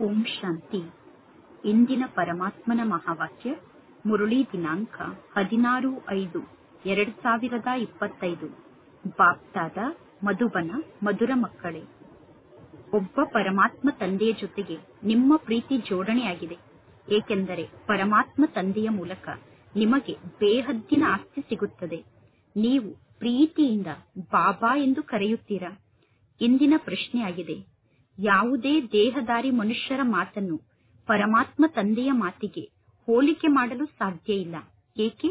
ಓಂ ಶಾಂತಿ ಇಂದಿನ ಪರಮಾತ್ಮನ ಮಹಾವಾಕ್ಯ ಮುರಳಿ ದಿನಾಂಕ ಹದಿನಾರು ಐದು ಎರಡು ಸಾವಿರದ ಇಪ್ಪತ್ತೈದು ಬಾಪ್ತಾದ ಮಧುಬನ ಮಧುರ ಮಕ್ಕಳೇ ಒಬ್ಬ ಪರಮಾತ್ಮ ತಂದೆಯ ಜೊತೆಗೆ ನಿಮ್ಮ ಪ್ರೀತಿ ಜೋಡಣೆಯಾಗಿದೆ ಏಕೆಂದರೆ ಪರಮಾತ್ಮ ತಂದೆಯ ಮೂಲಕ ನಿಮಗೆ ಬೇಹದ್ದಿನ ಆಸ್ತಿ ಸಿಗುತ್ತದೆ ನೀವು ಪ್ರೀತಿಯಿಂದ ಬಾಬಾ ಎಂದು ಕರೆಯುತ್ತೀರಾ ಇಂದಿನ ಪ್ರಶ್ನೆಯಾಗಿದೆ ಯಾವುದೇ ದೇಹದಾರಿ ಮನುಷ್ಯರ ಮಾತನ್ನು ಪರಮಾತ್ಮ ತಂದೆಯ ಮಾತಿಗೆ ಹೋಲಿಕೆ ಮಾಡಲು ಸಾಧ್ಯ ಇಲ್ಲ ಏಕೆ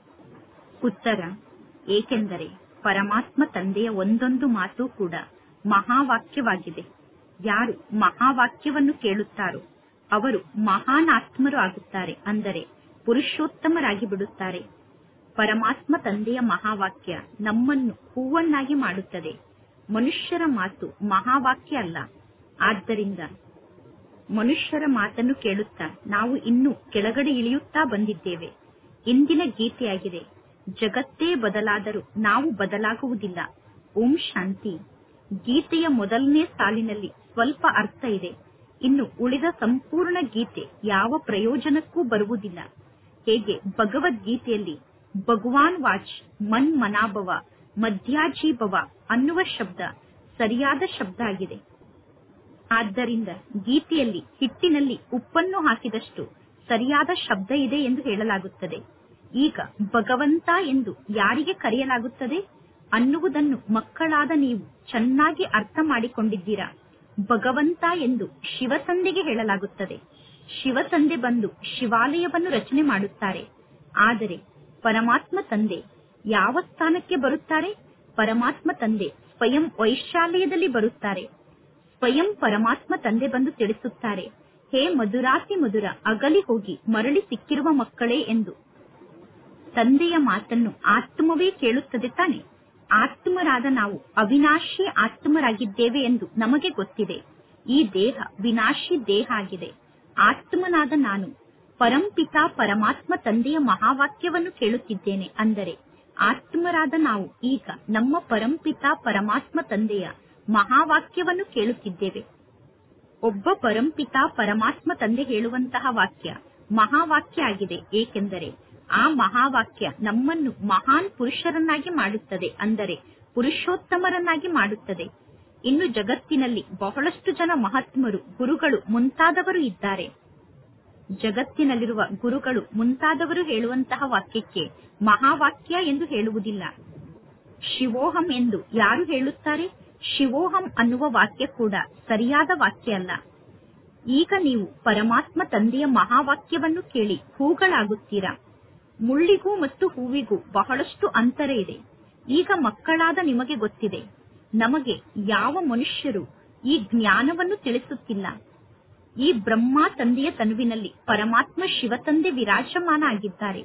ಉತ್ತರ ಏಕೆಂದರೆ ಪರಮಾತ್ಮ ತಂದೆಯ ಒಂದೊಂದು ಮಾತು ಕೂಡ ಮಹಾವಾಕ್ಯವಾಗಿದೆ ಯಾರು ಮಹಾವಾಕ್ಯವನ್ನು ಕೇಳುತ್ತಾರೋ ಅವರು ಮಹಾನ್ ಆತ್ಮರು ಆಗುತ್ತಾರೆ ಅಂದರೆ ಪುರುಷೋತ್ತಮರಾಗಿ ಬಿಡುತ್ತಾರೆ ಪರಮಾತ್ಮ ತಂದೆಯ ಮಹಾವಾಕ್ಯ ನಮ್ಮನ್ನು ಹೂವನ್ನಾಗಿ ಮಾಡುತ್ತದೆ ಮನುಷ್ಯರ ಮಾತು ಮಹಾವಾಕ್ಯ ಅಲ್ಲ ಆದ್ದರಿಂದ ಮನುಷ್ಯರ ಮಾತನ್ನು ಕೇಳುತ್ತಾ ನಾವು ಇನ್ನೂ ಕೆಳಗಡೆ ಇಳಿಯುತ್ತಾ ಬಂದಿದ್ದೇವೆ ಇಂದಿನ ಗೀತೆಯಾಗಿದೆ ಜಗತ್ತೇ ಬದಲಾದರೂ ನಾವು ಬದಲಾಗುವುದಿಲ್ಲ ಓಂ ಶಾಂತಿ ಗೀತೆಯ ಮೊದಲನೇ ಸಾಲಿನಲ್ಲಿ ಸ್ವಲ್ಪ ಅರ್ಥ ಇದೆ ಇನ್ನು ಉಳಿದ ಸಂಪೂರ್ಣ ಗೀತೆ ಯಾವ ಪ್ರಯೋಜನಕ್ಕೂ ಬರುವುದಿಲ್ಲ ಹೇಗೆ ಭಗವದ್ಗೀತೆಯಲ್ಲಿ ಭಗವಾನ್ ವಾಚ್ ಮನ್ ಮನಾಭವ ಮಧ್ಯಾಜೀಭವ ಅನ್ನುವ ಶಬ್ದ ಸರಿಯಾದ ಶಬ್ದ ಆಗಿದೆ ಆದ್ದರಿಂದ ಗೀತೆಯಲ್ಲಿ ಹಿಟ್ಟಿನಲ್ಲಿ ಉಪ್ಪನ್ನು ಹಾಕಿದಷ್ಟು ಸರಿಯಾದ ಶಬ್ದ ಇದೆ ಎಂದು ಹೇಳಲಾಗುತ್ತದೆ ಈಗ ಭಗವಂತ ಎಂದು ಯಾರಿಗೆ ಕರೆಯಲಾಗುತ್ತದೆ ಅನ್ನುವುದನ್ನು ಮಕ್ಕಳಾದ ನೀವು ಚೆನ್ನಾಗಿ ಅರ್ಥ ಮಾಡಿಕೊಂಡಿದ್ದೀರಾ ಭಗವಂತ ಎಂದು ಶಿವತಂದೆಗೆ ಹೇಳಲಾಗುತ್ತದೆ ಶಿವತಂದೆ ಬಂದು ಶಿವಾಲಯವನ್ನು ರಚನೆ ಮಾಡುತ್ತಾರೆ ಆದರೆ ಪರಮಾತ್ಮ ತಂದೆ ಯಾವ ಸ್ಥಾನಕ್ಕೆ ಬರುತ್ತಾರೆ ಪರಮಾತ್ಮ ತಂದೆ ಸ್ವಯಂ ವೈಶಾಲಯದಲ್ಲಿ ಬರುತ್ತಾರೆ ಸ್ವಯಂ ಪರಮಾತ್ಮ ತಂದೆ ಬಂದು ತಿಳಿಸುತ್ತಾರೆ ಹೇ ಮಧುರಾತಿ ಮಧುರ ಅಗಲಿ ಹೋಗಿ ಮರಳಿ ಸಿಕ್ಕಿರುವ ಮಕ್ಕಳೇ ಎಂದು ತಂದೆಯ ಮಾತನ್ನು ಆತ್ಮವೇ ಕೇಳುತ್ತದೆ ತಾನೆ ಆತ್ಮರಾದ ನಾವು ಅವಿನಾಶಿ ಆತ್ಮರಾಗಿದ್ದೇವೆ ಎಂದು ನಮಗೆ ಗೊತ್ತಿದೆ ಈ ದೇಹ ವಿನಾಶಿ ದೇಹ ಆಗಿದೆ ಆತ್ಮನಾದ ನಾನು ಪರಂಪಿತಾ ಪರಮಾತ್ಮ ತಂದೆಯ ಮಹಾವಾಕ್ಯವನ್ನು ಕೇಳುತ್ತಿದ್ದೇನೆ ಅಂದರೆ ಆತ್ಮರಾದ ನಾವು ಈಗ ನಮ್ಮ ಪರಂಪಿತಾ ಪರಮಾತ್ಮ ತಂದೆಯ ಮಹಾವಾಕ್ಯವನ್ನು ಕೇಳುತ್ತಿದ್ದೇವೆ ಒಬ್ಬ ಪರಂಪಿತಾ ಪರಮಾತ್ಮ ತಂದೆ ಹೇಳುವಂತಹ ವಾಕ್ಯ ಮಹಾವಾಕ್ಯ ಆಗಿದೆ ಏಕೆಂದರೆ ಆ ಮಹಾವಾಕ್ಯ ನಮ್ಮನ್ನು ಮಹಾನ್ ಪುರುಷರನ್ನಾಗಿ ಮಾಡುತ್ತದೆ ಅಂದರೆ ಪುರುಷೋತ್ತಮರನ್ನಾಗಿ ಮಾಡುತ್ತದೆ ಇನ್ನು ಜಗತ್ತಿನಲ್ಲಿ ಬಹಳಷ್ಟು ಜನ ಮಹಾತ್ಮರು ಗುರುಗಳು ಮುಂತಾದವರು ಇದ್ದಾರೆ ಜಗತ್ತಿನಲ್ಲಿರುವ ಗುರುಗಳು ಮುಂತಾದವರು ಹೇಳುವಂತಹ ವಾಕ್ಯಕ್ಕೆ ಮಹಾವಾಕ್ಯ ಎಂದು ಹೇಳುವುದಿಲ್ಲ ಶಿವೋಹಂ ಎಂದು ಯಾರು ಹೇಳುತ್ತಾರೆ ಶಿವೋಹಂ ಅನ್ನುವ ವಾಕ್ಯ ಕೂಡ ಸರಿಯಾದ ವಾಕ್ಯ ಅಲ್ಲ ಈಗ ನೀವು ಪರಮಾತ್ಮ ತಂದೆಯ ಮಹಾವಾಕ್ಯವನ್ನು ಕೇಳಿ ಹೂಗಳಾಗುತ್ತೀರಾ ಮುಳ್ಳಿಗೂ ಮತ್ತು ಹೂವಿಗೂ ಬಹಳಷ್ಟು ಅಂತರ ಇದೆ ಈಗ ಮಕ್ಕಳಾದ ನಿಮಗೆ ಗೊತ್ತಿದೆ ನಮಗೆ ಯಾವ ಮನುಷ್ಯರು ಈ ಜ್ಞಾನವನ್ನು ತಿಳಿಸುತ್ತಿಲ್ಲ ಈ ಬ್ರಹ್ಮ ತಂದೆಯ ತನುವಿನಲ್ಲಿ ಪರಮಾತ್ಮ ಶಿವತಂದೆ ವಿರಾಜಮಾನ ಆಗಿದ್ದಾರೆ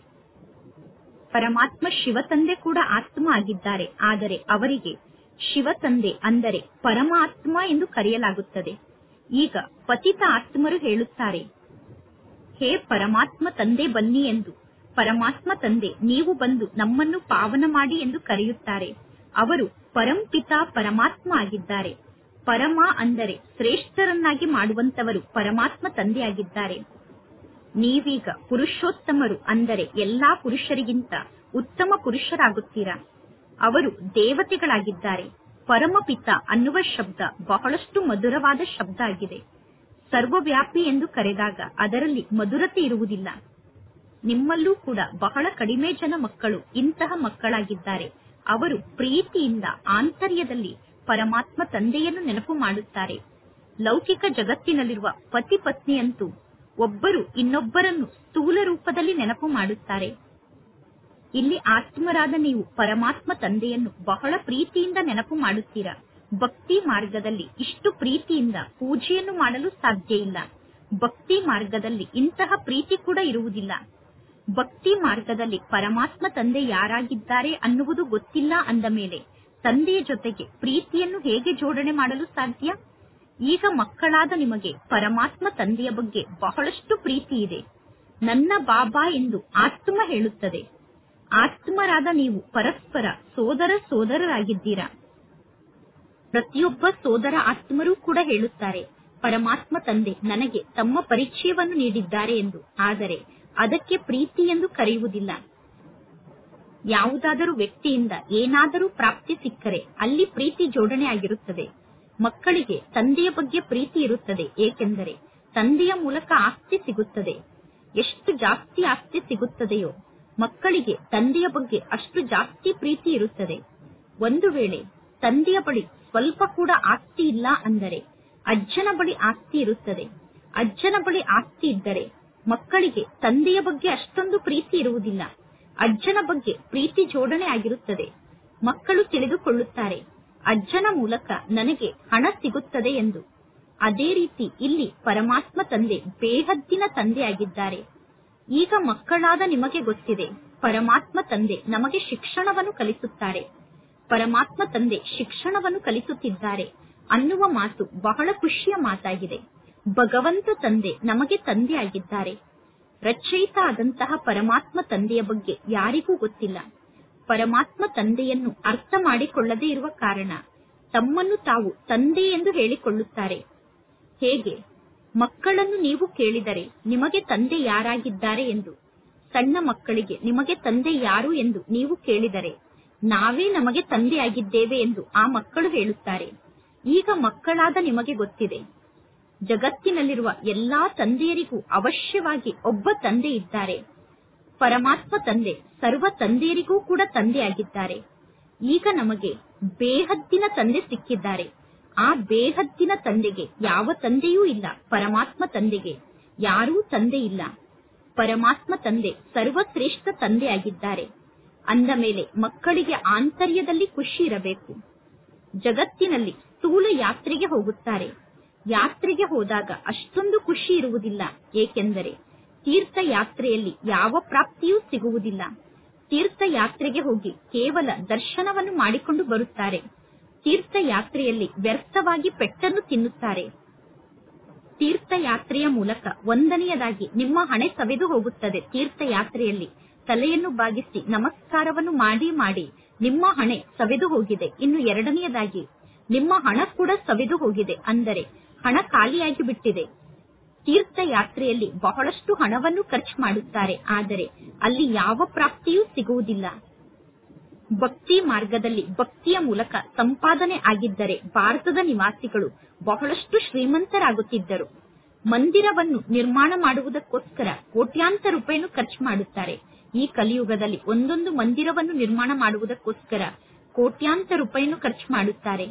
ಪರಮಾತ್ಮ ಶಿವತಂದೆ ಕೂಡ ಆತ್ಮ ಆಗಿದ್ದಾರೆ ಆದರೆ ಅವರಿಗೆ ಶಿವತಂದೆ ಅಂದರೆ ಪರಮಾತ್ಮ ಎಂದು ಕರೆಯಲಾಗುತ್ತದೆ ಈಗ ಪತಿತ ಆತ್ಮರು ಹೇಳುತ್ತಾರೆ ಹೇ ಪರಮಾತ್ಮ ತಂದೆ ಬನ್ನಿ ಎಂದು ಪರಮಾತ್ಮ ತಂದೆ ನೀವು ಬಂದು ನಮ್ಮನ್ನು ಪಾವನ ಮಾಡಿ ಎಂದು ಕರೆಯುತ್ತಾರೆ ಅವರು ಪರಂಪಿತ ಪರಮಾತ್ಮ ಆಗಿದ್ದಾರೆ ಪರಮ ಅಂದರೆ ಶ್ರೇಷ್ಠರನ್ನಾಗಿ ಮಾಡುವಂತವರು ಪರಮಾತ್ಮ ತಂದೆಯಾಗಿದ್ದಾರೆ ನೀವೀಗ ಪುರುಷೋತ್ತಮರು ಅಂದರೆ ಎಲ್ಲಾ ಪುರುಷರಿಗಿಂತ ಉತ್ತಮ ಪುರುಷರಾಗುತ್ತೀರಾ ಅವರು ದೇವತೆಗಳಾಗಿದ್ದಾರೆ ಪರಮಪಿತ ಅನ್ನುವ ಶಬ್ದ ಬಹಳಷ್ಟು ಮಧುರವಾದ ಶಬ್ದ ಆಗಿದೆ ಸರ್ವವ್ಯಾಪಿ ಎಂದು ಕರೆದಾಗ ಅದರಲ್ಲಿ ಮಧುರತೆ ಇರುವುದಿಲ್ಲ ನಿಮ್ಮಲ್ಲೂ ಕೂಡ ಬಹಳ ಕಡಿಮೆ ಜನ ಮಕ್ಕಳು ಇಂತಹ ಮಕ್ಕಳಾಗಿದ್ದಾರೆ ಅವರು ಪ್ರೀತಿಯಿಂದ ಆಂತರ್ಯದಲ್ಲಿ ಪರಮಾತ್ಮ ತಂದೆಯನ್ನು ನೆನಪು ಮಾಡುತ್ತಾರೆ ಲೌಕಿಕ ಜಗತ್ತಿನಲ್ಲಿರುವ ಪತಿ ಪತ್ನಿಯಂತೂ ಒಬ್ಬರು ಇನ್ನೊಬ್ಬರನ್ನು ಸ್ಥೂಲ ರೂಪದಲ್ಲಿ ನೆನಪು ಮಾಡುತ್ತಾರೆ ಇಲ್ಲಿ ಆತ್ಮರಾದ ನೀವು ಪರಮಾತ್ಮ ತಂದೆಯನ್ನು ಬಹಳ ಪ್ರೀತಿಯಿಂದ ನೆನಪು ಮಾಡುತ್ತೀರಾ ಭಕ್ತಿ ಮಾರ್ಗದಲ್ಲಿ ಇಷ್ಟು ಪ್ರೀತಿಯಿಂದ ಪೂಜೆಯನ್ನು ಮಾಡಲು ಸಾಧ್ಯ ಇಲ್ಲ ಭಕ್ತಿ ಮಾರ್ಗದಲ್ಲಿ ಇಂತಹ ಪ್ರೀತಿ ಕೂಡ ಇರುವುದಿಲ್ಲ ಭಕ್ತಿ ಮಾರ್ಗದಲ್ಲಿ ಪರಮಾತ್ಮ ತಂದೆ ಯಾರಾಗಿದ್ದಾರೆ ಅನ್ನುವುದು ಗೊತ್ತಿಲ್ಲ ಅಂದ ಮೇಲೆ ತಂದೆಯ ಜೊತೆಗೆ ಪ್ರೀತಿಯನ್ನು ಹೇಗೆ ಜೋಡಣೆ ಮಾಡಲು ಸಾಧ್ಯ ಈಗ ಮಕ್ಕಳಾದ ನಿಮಗೆ ಪರಮಾತ್ಮ ತಂದೆಯ ಬಗ್ಗೆ ಬಹಳಷ್ಟು ಪ್ರೀತಿ ಇದೆ ನನ್ನ ಬಾಬಾ ಎಂದು ಆತ್ಮ ಹೇಳುತ್ತದೆ ಆತ್ಮರಾದ ನೀವು ಪರಸ್ಪರ ಸೋದರ ಸೋದರರಾಗಿದ್ದೀರಾ ಪ್ರತಿಯೊಬ್ಬ ಸೋದರ ಆತ್ಮರೂ ಕೂಡ ಹೇಳುತ್ತಾರೆ ಪರಮಾತ್ಮ ತಂದೆ ನನಗೆ ತಮ್ಮ ಪರಿಚಯವನ್ನು ನೀಡಿದ್ದಾರೆ ಎಂದು ಆದರೆ ಅದಕ್ಕೆ ಪ್ರೀತಿ ಎಂದು ಕರೆಯುವುದಿಲ್ಲ ಯಾವುದಾದರೂ ವ್ಯಕ್ತಿಯಿಂದ ಏನಾದರೂ ಪ್ರಾಪ್ತಿ ಸಿಕ್ಕರೆ ಅಲ್ಲಿ ಪ್ರೀತಿ ಜೋಡಣೆ ಆಗಿರುತ್ತದೆ ಮಕ್ಕಳಿಗೆ ತಂದೆಯ ಬಗ್ಗೆ ಪ್ರೀತಿ ಇರುತ್ತದೆ ಏಕೆಂದರೆ ತಂದೆಯ ಮೂಲಕ ಆಸ್ತಿ ಸಿಗುತ್ತದೆ ಎಷ್ಟು ಜಾಸ್ತಿ ಆಸ್ತಿ ಸಿಗುತ್ತದೆಯೋ ಮಕ್ಕಳಿಗೆ ತಂದೆಯ ಬಗ್ಗೆ ಅಷ್ಟು ಜಾಸ್ತಿ ಪ್ರೀತಿ ಇರುತ್ತದೆ ಒಂದು ವೇಳೆ ತಂದೆಯ ಬಳಿ ಸ್ವಲ್ಪ ಕೂಡ ಆಸ್ತಿ ಇಲ್ಲ ಅಂದರೆ ಅಜ್ಜನ ಬಳಿ ಆಸ್ತಿ ಇರುತ್ತದೆ ಅಜ್ಜನ ಬಳಿ ಆಸ್ತಿ ಇದ್ದರೆ ಮಕ್ಕಳಿಗೆ ತಂದೆಯ ಬಗ್ಗೆ ಅಷ್ಟೊಂದು ಪ್ರೀತಿ ಇರುವುದಿಲ್ಲ ಅಜ್ಜನ ಬಗ್ಗೆ ಪ್ರೀತಿ ಜೋಡಣೆ ಆಗಿರುತ್ತದೆ ಮಕ್ಕಳು ತಿಳಿದುಕೊಳ್ಳುತ್ತಾರೆ ಅಜ್ಜನ ಮೂಲಕ ನನಗೆ ಹಣ ಸಿಗುತ್ತದೆ ಎಂದು ಅದೇ ರೀತಿ ಇಲ್ಲಿ ಪರಮಾತ್ಮ ತಂದೆ ಬೇಹದ್ದಿನ ತಂದೆಯಾಗಿದ್ದಾರೆ ಈಗ ಮಕ್ಕಳಾದ ನಿಮಗೆ ಗೊತ್ತಿದೆ ಪರಮಾತ್ಮ ತಂದೆ ನಮಗೆ ಶಿಕ್ಷಣವನ್ನು ಕಲಿಸುತ್ತಾರೆ ಪರಮಾತ್ಮ ತಂದೆ ಶಿಕ್ಷಣವನ್ನು ಕಲಿಸುತ್ತಿದ್ದಾರೆ ಅನ್ನುವ ಮಾತು ಬಹಳ ಖುಷಿಯ ಮಾತಾಗಿದೆ ಭಗವಂತ ತಂದೆ ನಮಗೆ ತಂದೆಯಾಗಿದ್ದಾರೆ ರಚಯಿತ ಆದಂತಹ ಪರಮಾತ್ಮ ತಂದೆಯ ಬಗ್ಗೆ ಯಾರಿಗೂ ಗೊತ್ತಿಲ್ಲ ಪರಮಾತ್ಮ ತಂದೆಯನ್ನು ಅರ್ಥ ಮಾಡಿಕೊಳ್ಳದೇ ಇರುವ ಕಾರಣ ತಮ್ಮನ್ನು ತಾವು ತಂದೆ ಎಂದು ಹೇಳಿಕೊಳ್ಳುತ್ತಾರೆ ಹೇಗೆ ಮಕ್ಕಳನ್ನು ನೀವು ಕೇಳಿದರೆ ನಿಮಗೆ ತಂದೆ ಯಾರಾಗಿದ್ದಾರೆ ಎಂದು ಸಣ್ಣ ಮಕ್ಕಳಿಗೆ ನಿಮಗೆ ತಂದೆ ಯಾರು ಎಂದು ನೀವು ಕೇಳಿದರೆ ನಾವೇ ನಮಗೆ ತಂದೆಯಾಗಿದ್ದೇವೆ ಎಂದು ಆ ಮಕ್ಕಳು ಹೇಳುತ್ತಾರೆ ಈಗ ಮಕ್ಕಳಾದ ನಿಮಗೆ ಗೊತ್ತಿದೆ ಜಗತ್ತಿನಲ್ಲಿರುವ ಎಲ್ಲಾ ತಂದೆಯರಿಗೂ ಅವಶ್ಯವಾಗಿ ಒಬ್ಬ ತಂದೆ ಇದ್ದಾರೆ ಪರಮಾತ್ಮ ತಂದೆ ಸರ್ವ ತಂದೆಯರಿಗೂ ಕೂಡ ತಂದೆಯಾಗಿದ್ದಾರೆ ಈಗ ನಮಗೆ ಬೇಹದ್ದಿನ ತಂದೆ ಸಿಕ್ಕಿದ್ದಾರೆ ಆ ಬೇಹದ್ದಿನ ತಂದೆಗೆ ಯಾವ ತಂದೆಯೂ ಇಲ್ಲ ಪರಮಾತ್ಮ ತಂದೆಗೆ ಯಾರೂ ತಂದೆ ಇಲ್ಲ ಪರಮಾತ್ಮ ತಂದೆ ಸರ್ವಶ್ರೇಷ್ಠ ತಂದೆಯಾಗಿದ್ದಾರೆ ಅಂದ ಮೇಲೆ ಮಕ್ಕಳಿಗೆ ಆಂತರ್ಯದಲ್ಲಿ ಖುಷಿ ಇರಬೇಕು ಜಗತ್ತಿನಲ್ಲಿ ಸ್ಥೂಲ ಯಾತ್ರೆಗೆ ಹೋಗುತ್ತಾರೆ ಯಾತ್ರೆಗೆ ಹೋದಾಗ ಅಷ್ಟೊಂದು ಖುಷಿ ಇರುವುದಿಲ್ಲ ಏಕೆಂದರೆ ತೀರ್ಥಯಾತ್ರೆಯಲ್ಲಿ ಯಾವ ಪ್ರಾಪ್ತಿಯೂ ಸಿಗುವುದಿಲ್ಲ ತೀರ್ಥಯಾತ್ರೆಗೆ ಹೋಗಿ ಕೇವಲ ದರ್ಶನವನ್ನು ಮಾಡಿಕೊಂಡು ಬರುತ್ತಾರೆ ತೀರ್ಥಯಾತ್ರೆಯಲ್ಲಿ ವ್ಯರ್ಥವಾಗಿ ಪೆಟ್ಟನ್ನು ತಿನ್ನುತ್ತಾರೆ ತೀರ್ಥಯಾತ್ರೆಯ ಮೂಲಕ ಒಂದನೆಯದಾಗಿ ನಿಮ್ಮ ಹಣೆ ಸವೆದು ಹೋಗುತ್ತದೆ ತೀರ್ಥಯಾತ್ರೆಯಲ್ಲಿ ತಲೆಯನ್ನು ಬಾಗಿಸಿ ನಮಸ್ಕಾರವನ್ನು ಮಾಡಿ ಮಾಡಿ ನಿಮ್ಮ ಹಣೆ ಸವೆದು ಹೋಗಿದೆ ಇನ್ನು ಎರಡನೆಯದಾಗಿ ನಿಮ್ಮ ಹಣ ಕೂಡ ಸವೆದು ಹೋಗಿದೆ ಅಂದರೆ ಹಣ ಖಾಲಿಯಾಗಿ ಬಿಟ್ಟಿದೆ ತೀರ್ಥಯಾತ್ರೆಯಲ್ಲಿ ಬಹಳಷ್ಟು ಹಣವನ್ನು ಖರ್ಚು ಮಾಡುತ್ತಾರೆ ಆದರೆ ಅಲ್ಲಿ ಯಾವ ಪ್ರಾಪ್ತಿಯೂ ಸಿಗುವುದಿಲ್ಲ ಭಕ್ತಿ ಮಾರ್ಗದಲ್ಲಿ ಭಕ್ತಿಯ ಮೂಲಕ ಸಂಪಾದನೆ ಆಗಿದ್ದರೆ ಭಾರತದ ನಿವಾಸಿಗಳು ಬಹಳಷ್ಟು ಶ್ರೀಮಂತರಾಗುತ್ತಿದ್ದರು ಮಂದಿರವನ್ನು ನಿರ್ಮಾಣ ಮಾಡುವುದಕ್ಕೋಸ್ಕರ ಕೋಟ್ಯಾಂತರ ರೂಪಾಯಿಯನ್ನು ಖರ್ಚು ಮಾಡುತ್ತಾರೆ ಈ ಕಲಿಯುಗದಲ್ಲಿ ಒಂದೊಂದು ಮಂದಿರವನ್ನು ನಿರ್ಮಾಣ ಮಾಡುವುದಕ್ಕೋಸ್ಕರ ಕೋಟ್ಯಾಂತರ ರೂಪಾಯಿಯನ್ನು ಖರ್ಚು ಮಾಡುತ್ತಾರೆ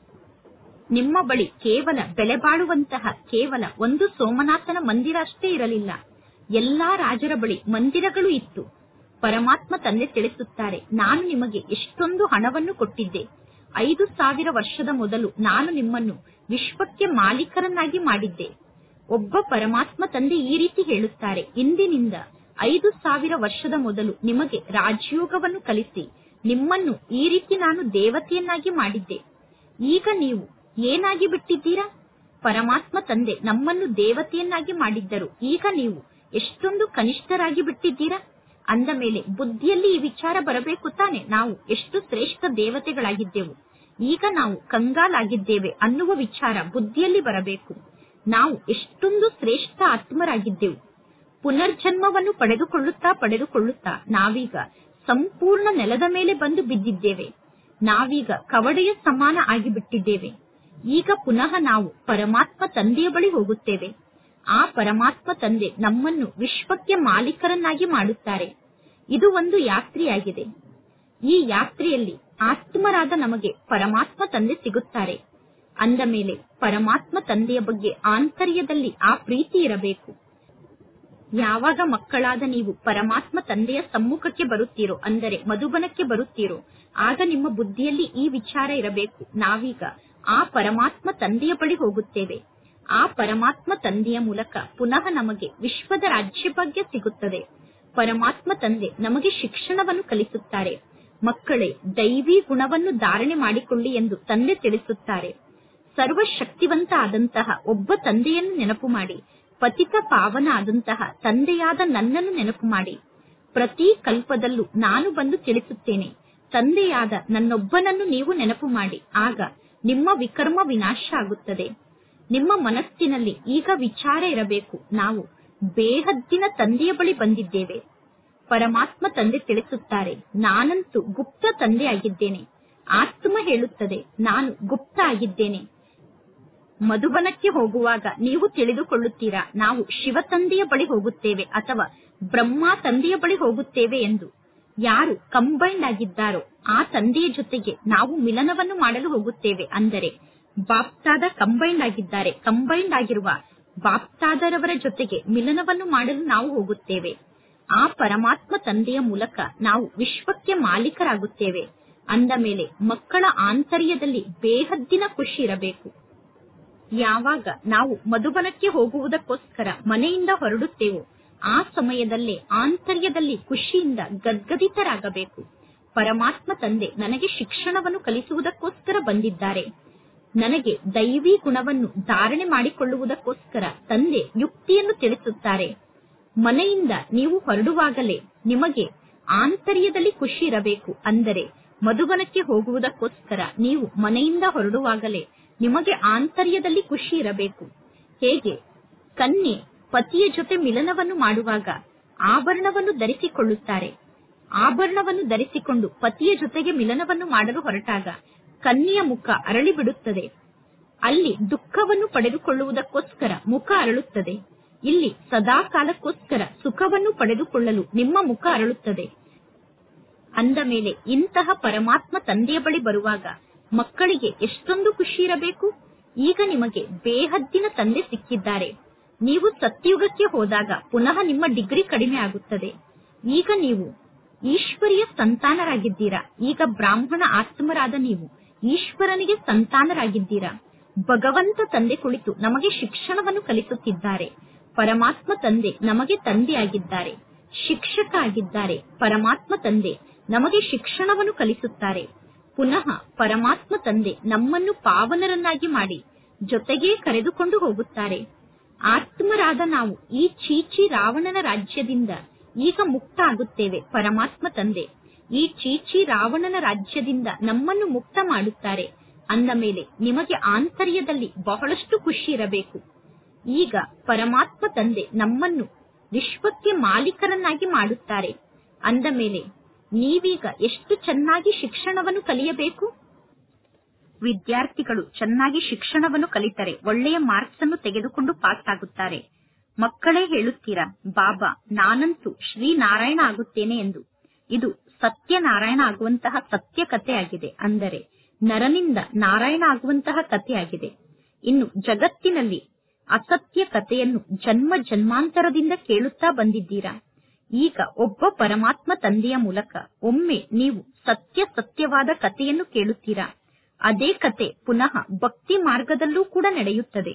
ನಿಮ್ಮ ಬಳಿ ಕೇವಲ ಬೆಲೆ ಬಾಳುವಂತಹ ಕೇವಲ ಒಂದು ಸೋಮನಾಥನ ಮಂದಿರ ಅಷ್ಟೇ ಇರಲಿಲ್ಲ ಎಲ್ಲಾ ರಾಜರ ಬಳಿ ಮಂದಿರಗಳು ಇತ್ತು ಪರಮಾತ್ಮ ತಂದೆ ತಿಳಿಸುತ್ತಾರೆ ನಾನು ನಿಮಗೆ ಎಷ್ಟೊಂದು ಹಣವನ್ನು ಕೊಟ್ಟಿದ್ದೆ ಐದು ಸಾವಿರ ವರ್ಷದ ಮೊದಲು ನಾನು ನಿಮ್ಮನ್ನು ವಿಶ್ವಕ್ಕೆ ಮಾಲೀಕರನ್ನಾಗಿ ಮಾಡಿದ್ದೆ ಒಬ್ಬ ಪರಮಾತ್ಮ ತಂದೆ ಈ ರೀತಿ ಹೇಳುತ್ತಾರೆ ಇಂದಿನಿಂದ ಐದು ಸಾವಿರ ವರ್ಷದ ಮೊದಲು ನಿಮಗೆ ರಾಜಯೋಗವನ್ನು ಕಲಿಸಿ ನಿಮ್ಮನ್ನು ಈ ರೀತಿ ನಾನು ದೇವತೆಯನ್ನಾಗಿ ಮಾಡಿದ್ದೆ ಈಗ ನೀವು ಏನಾಗಿ ಬಿಟ್ಟಿದ್ದೀರಾ ಪರಮಾತ್ಮ ತಂದೆ ನಮ್ಮನ್ನು ದೇವತೆಯನ್ನಾಗಿ ಮಾಡಿದ್ದರು ಈಗ ನೀವು ಎಷ್ಟೊಂದು ಕನಿಷ್ಠರಾಗಿ ಬಿಟ್ಟಿದ್ದೀರಾ ಅಂದ ಮೇಲೆ ಬುದ್ಧಿಯಲ್ಲಿ ಈ ವಿಚಾರ ಬರಬೇಕು ತಾನೆ ನಾವು ಎಷ್ಟು ಶ್ರೇಷ್ಠ ದೇವತೆಗಳಾಗಿದ್ದೆವು ಈಗ ನಾವು ಕಂಗಾಲಾಗಿದ್ದೇವೆ ಅನ್ನುವ ವಿಚಾರ ಬುದ್ಧಿಯಲ್ಲಿ ಬರಬೇಕು ನಾವು ಎಷ್ಟೊಂದು ಶ್ರೇಷ್ಠ ಆತ್ಮರಾಗಿದ್ದೆವು ಪುನರ್ಜನ್ಮವನ್ನು ಪಡೆದುಕೊಳ್ಳುತ್ತಾ ಪಡೆದುಕೊಳ್ಳುತ್ತಾ ನಾವೀಗ ಸಂಪೂರ್ಣ ನೆಲದ ಮೇಲೆ ಬಂದು ಬಿದ್ದಿದ್ದೇವೆ ನಾವೀಗ ಕವಡೆಯ ಸಮಾನ ಆಗಿಬಿಟ್ಟಿದ್ದೇವೆ ಈಗ ಪುನಃ ನಾವು ಪರಮಾತ್ಮ ತಂದೆಯ ಬಳಿ ಹೋಗುತ್ತೇವೆ ಆ ಪರಮಾತ್ಮ ತಂದೆ ನಮ್ಮನ್ನು ವಿಶ್ವಕ್ಕೆ ಮಾಲೀಕರನ್ನಾಗಿ ಮಾಡುತ್ತಾರೆ ಇದು ಒಂದು ಯಾತ್ರೆಯಾಗಿದೆ ಈ ಯಾತ್ರೆಯಲ್ಲಿ ಆತ್ಮರಾದ ನಮಗೆ ಪರಮಾತ್ಮ ತಂದೆ ಸಿಗುತ್ತಾರೆ ಅಂದ ಮೇಲೆ ಪರಮಾತ್ಮ ತಂದೆಯ ಬಗ್ಗೆ ಆಂತರ್ಯದಲ್ಲಿ ಆ ಪ್ರೀತಿ ಇರಬೇಕು ಯಾವಾಗ ಮಕ್ಕಳಾದ ನೀವು ಪರಮಾತ್ಮ ತಂದೆಯ ಸಮ್ಮುಖಕ್ಕೆ ಬರುತ್ತೀರೋ ಅಂದರೆ ಮಧುಬನಕ್ಕೆ ಬರುತ್ತೀರೋ ಆಗ ನಿಮ್ಮ ಬುದ್ಧಿಯಲ್ಲಿ ಈ ವಿಚಾರ ಇರಬೇಕು ನಾವೀಗ ಆ ಪರಮಾತ್ಮ ತಂದೆಯ ಬಳಿ ಹೋಗುತ್ತೇವೆ ಆ ಪರಮಾತ್ಮ ತಂದೆಯ ಮೂಲಕ ಪುನಃ ನಮಗೆ ವಿಶ್ವದ ರಾಜ್ಯ ಭಾಗ್ಯ ಸಿಗುತ್ತದೆ ಪರಮಾತ್ಮ ತಂದೆ ನಮಗೆ ಶಿಕ್ಷಣವನ್ನು ಕಲಿಸುತ್ತಾರೆ ಮಕ್ಕಳೇ ದೈವಿ ಗುಣವನ್ನು ಧಾರಣೆ ಮಾಡಿಕೊಳ್ಳಿ ಎಂದು ತಂದೆ ತಿಳಿಸುತ್ತಾರೆ ಸರ್ವಶಕ್ತಿವಂತ ಆದಂತಹ ಒಬ್ಬ ತಂದೆಯನ್ನು ನೆನಪು ಮಾಡಿ ಪತಿತ ಪಾವನ ಆದಂತಹ ತಂದೆಯಾದ ನನ್ನನ್ನು ನೆನಪು ಮಾಡಿ ಪ್ರತಿ ಕಲ್ಪದಲ್ಲೂ ನಾನು ಬಂದು ತಿಳಿಸುತ್ತೇನೆ ತಂದೆಯಾದ ನನ್ನೊಬ್ಬನನ್ನು ನೀವು ನೆನಪು ಮಾಡಿ ಆಗ ನಿಮ್ಮ ವಿಕರ್ಮ ವಿನಾಶ ಆಗುತ್ತದೆ ನಿಮ್ಮ ಮನಸ್ಸಿನಲ್ಲಿ ಈಗ ವಿಚಾರ ಇರಬೇಕು ನಾವು ಬೇಹದ್ದಿನ ತಂದೆಯ ಬಳಿ ಬಂದಿದ್ದೇವೆ ಪರಮಾತ್ಮ ತಂದೆ ತಿಳಿಸುತ್ತಾರೆ ನಾನಂತೂ ಗುಪ್ತ ತಂದೆ ಆಗಿದ್ದೇನೆ ಆತ್ಮ ಹೇಳುತ್ತದೆ ನಾನು ಗುಪ್ತ ಆಗಿದ್ದೇನೆ ಮಧುಬನಕ್ಕೆ ಹೋಗುವಾಗ ನೀವು ತಿಳಿದುಕೊಳ್ಳುತ್ತೀರಾ ನಾವು ಶಿವ ತಂದೆಯ ಬಳಿ ಹೋಗುತ್ತೇವೆ ಅಥವಾ ಬ್ರಹ್ಮ ತಂದೆಯ ಬಳಿ ಹೋಗುತ್ತೇವೆ ಎಂದು ಯಾರು ಕಂಬೈಂಡ್ ಆಗಿದ್ದಾರೋ ಆ ತಂದೆಯ ಜೊತೆಗೆ ನಾವು ಮಿಲನವನ್ನು ಮಾಡಲು ಹೋಗುತ್ತೇವೆ ಅಂದರೆ ಬಾಪ್ತಾದ ಕಂಬೈಂಡ್ ಆಗಿದ್ದಾರೆ ಕಂಬೈಂಡ್ ಆಗಿರುವ ಬಾಪ್ತಾದರವರ ಜೊತೆಗೆ ಮಿಲನವನ್ನು ಮಾಡಲು ನಾವು ಹೋಗುತ್ತೇವೆ ಆ ಪರಮಾತ್ಮ ತಂದೆಯ ಮೂಲಕ ನಾವು ವಿಶ್ವಕ್ಕೆ ಮಾಲೀಕರಾಗುತ್ತೇವೆ ಅಂದ ಮೇಲೆ ಮಕ್ಕಳ ಆಂತರ್ಯದಲ್ಲಿ ಬೇಹದ್ದಿನ ಖುಷಿ ಇರಬೇಕು ಯಾವಾಗ ನಾವು ಮಧುಬನಕ್ಕೆ ಹೋಗುವುದಕ್ಕೋಸ್ಕರ ಮನೆಯಿಂದ ಹೊರಡುತ್ತೇವೋ ಆ ಸಮಯದಲ್ಲೇ ಆಂತರ್ಯದಲ್ಲಿ ಖುಷಿಯಿಂದ ಗದ್ಗದಿತರಾಗಬೇಕು ಪರಮಾತ್ಮ ತಂದೆ ನನಗೆ ಶಿಕ್ಷಣವನ್ನು ಕಲಿಸುವುದಕ್ಕೋಸ್ಕರ ಬಂದಿದ್ದಾರೆ ನನಗೆ ದೈವಿ ಗುಣವನ್ನು ಧಾರಣೆ ಮಾಡಿಕೊಳ್ಳುವುದಕ್ಕೋಸ್ಕರ ತಂದೆ ಯುಕ್ತಿಯನ್ನು ತಿಳಿಸುತ್ತಾರೆ ಮನೆಯಿಂದ ನೀವು ಹೊರಡುವಾಗಲೇ ನಿಮಗೆ ಆಂತರ್ಯದಲ್ಲಿ ಖುಷಿ ಇರಬೇಕು ಅಂದರೆ ಮಧುಬನಕ್ಕೆ ಹೋಗುವುದಕ್ಕೋಸ್ಕರ ನೀವು ಮನೆಯಿಂದ ಹೊರಡುವಾಗಲೇ ನಿಮಗೆ ಆಂತರ್ಯದಲ್ಲಿ ಖುಷಿ ಇರಬೇಕು ಹೇಗೆ ಕನ್ಯೆ ಪತಿಯ ಜೊತೆ ಮಿಲನವನ್ನು ಮಾಡುವಾಗ ಆಭರಣವನ್ನು ಧರಿಸಿಕೊಳ್ಳುತ್ತಾರೆ ಆಭರಣವನ್ನು ಧರಿಸಿಕೊಂಡು ಪತಿಯ ಜೊತೆಗೆ ಮಿಲನವನ್ನು ಮಾಡಲು ಹೊರಟಾಗ ಕನ್ಯೆಯ ಮುಖ ಅರಳಿ ಬಿಡುತ್ತದೆ ಅಲ್ಲಿ ದುಃಖವನ್ನು ಪಡೆದುಕೊಳ್ಳುವುದಕ್ಕೋಸ್ಕರ ಮುಖ ಅರಳುತ್ತದೆ ಇಲ್ಲಿ ಸದಾ ಕಾಲಕ್ಕೋಸ್ಕರ ಸುಖವನ್ನು ಪಡೆದುಕೊಳ್ಳಲು ನಿಮ್ಮ ಮುಖ ಅರಳುತ್ತದೆ ಅಂದ ಮೇಲೆ ಇಂತಹ ಪರಮಾತ್ಮ ತಂದೆಯ ಬಳಿ ಬರುವಾಗ ಮಕ್ಕಳಿಗೆ ಎಷ್ಟೊಂದು ಖುಷಿ ಇರಬೇಕು ಈಗ ನಿಮಗೆ ಬೇಹದ್ದಿನ ತಂದೆ ಸಿಕ್ಕಿದ್ದಾರೆ ನೀವು ಸತ್ಯುಗಕ್ಕೆ ಹೋದಾಗ ಪುನಃ ನಿಮ್ಮ ಡಿಗ್ರಿ ಕಡಿಮೆ ಆಗುತ್ತದೆ ಈಗ ನೀವು ಈಶ್ವರಿಯ ಸಂತಾನರಾಗಿದ್ದೀರಾ ಈಗ ಬ್ರಾಹ್ಮಣ ಆತ್ಮರಾದ ನೀವು ಈಶ್ವರನಿಗೆ ಸಂತಾನರಾಗಿದ್ದೀರಾ ಭಗವಂತ ತಂದೆ ಕುಳಿತು ನಮಗೆ ಶಿಕ್ಷಣವನ್ನು ಕಲಿಸುತ್ತಿದ್ದಾರೆ ಪರಮಾತ್ಮ ತಂದೆ ನಮಗೆ ತಂದೆಯಾಗಿದ್ದಾರೆ ಶಿಕ್ಷಕ ಆಗಿದ್ದಾರೆ ಪರಮಾತ್ಮ ತಂದೆ ನಮಗೆ ಶಿಕ್ಷಣವನ್ನು ಕಲಿಸುತ್ತಾರೆ ಪುನಃ ಪರಮಾತ್ಮ ತಂದೆ ನಮ್ಮನ್ನು ಪಾವನರನ್ನಾಗಿ ಮಾಡಿ ಜೊತೆಗೇ ಕರೆದುಕೊಂಡು ಹೋಗುತ್ತಾರೆ ಆತ್ಮರಾದ ನಾವು ಈ ಚೀಚಿ ರಾವಣನ ರಾಜ್ಯದಿಂದ ಈಗ ಮುಕ್ತ ಆಗುತ್ತೇವೆ ಪರಮಾತ್ಮ ತಂದೆ ಈ ಚೀಚಿ ರಾವಣನ ರಾಜ್ಯದಿಂದ ನಮ್ಮನ್ನು ಮುಕ್ತ ಮಾಡುತ್ತಾರೆ ಅಂದ ಮೇಲೆ ನಿಮಗೆ ಆಂತರ್ಯದಲ್ಲಿ ಬಹಳಷ್ಟು ಖುಷಿ ಇರಬೇಕು ಈಗ ಪರಮಾತ್ಮ ತಂದೆ ನಮ್ಮನ್ನು ವಿಶ್ವಕ್ಕೆ ಮಾಲೀಕರನ್ನಾಗಿ ಮಾಡುತ್ತಾರೆ ಅಂದ ಮೇಲೆ ನೀವೀಗ ಎಷ್ಟು ಚೆನ್ನಾಗಿ ಶಿಕ್ಷಣವನ್ನು ಕಲಿಯಬೇಕು ವಿದ್ಯಾರ್ಥಿಗಳು ಚೆನ್ನಾಗಿ ಶಿಕ್ಷಣವನ್ನು ಕಲಿತರೆ ಒಳ್ಳೆಯ ಮಾರ್ಕ್ಸ್ ಅನ್ನು ತೆಗೆದುಕೊಂಡು ಪಾಸ್ ಆಗುತ್ತಾರೆ ಮಕ್ಕಳೇ ಹೇಳುತ್ತೀರಾ ಬಾಬಾ ನಾನಂತೂ ಶ್ರೀನಾರಾಯಣ ಆಗುತ್ತೇನೆ ಎಂದು ಇದು ಸತ್ಯನಾರಾಯಣ ಆಗುವಂತಹ ಸತ್ಯ ಕಥೆಯಾಗಿದೆ ಅಂದರೆ ನರನಿಂದ ನಾರಾಯಣ ಆಗುವಂತಹ ಕಥೆಯಾಗಿದೆ ಇನ್ನು ಜಗತ್ತಿನಲ್ಲಿ ಅಸತ್ಯ ಕಥೆಯನ್ನು ಜನ್ಮ ಜನ್ಮಾಂತರದಿಂದ ಕೇಳುತ್ತಾ ಬಂದಿದ್ದೀರಾ ಈಗ ಒಬ್ಬ ಪರಮಾತ್ಮ ತಂದೆಯ ಮೂಲಕ ಒಮ್ಮೆ ನೀವು ಸತ್ಯ ಸತ್ಯವಾದ ಕಥೆಯನ್ನು ಕೇಳುತ್ತೀರಾ ಅದೇ ಕತೆ ಪುನಃ ಭಕ್ತಿ ಮಾರ್ಗದಲ್ಲೂ ಕೂಡ ನಡೆಯುತ್ತದೆ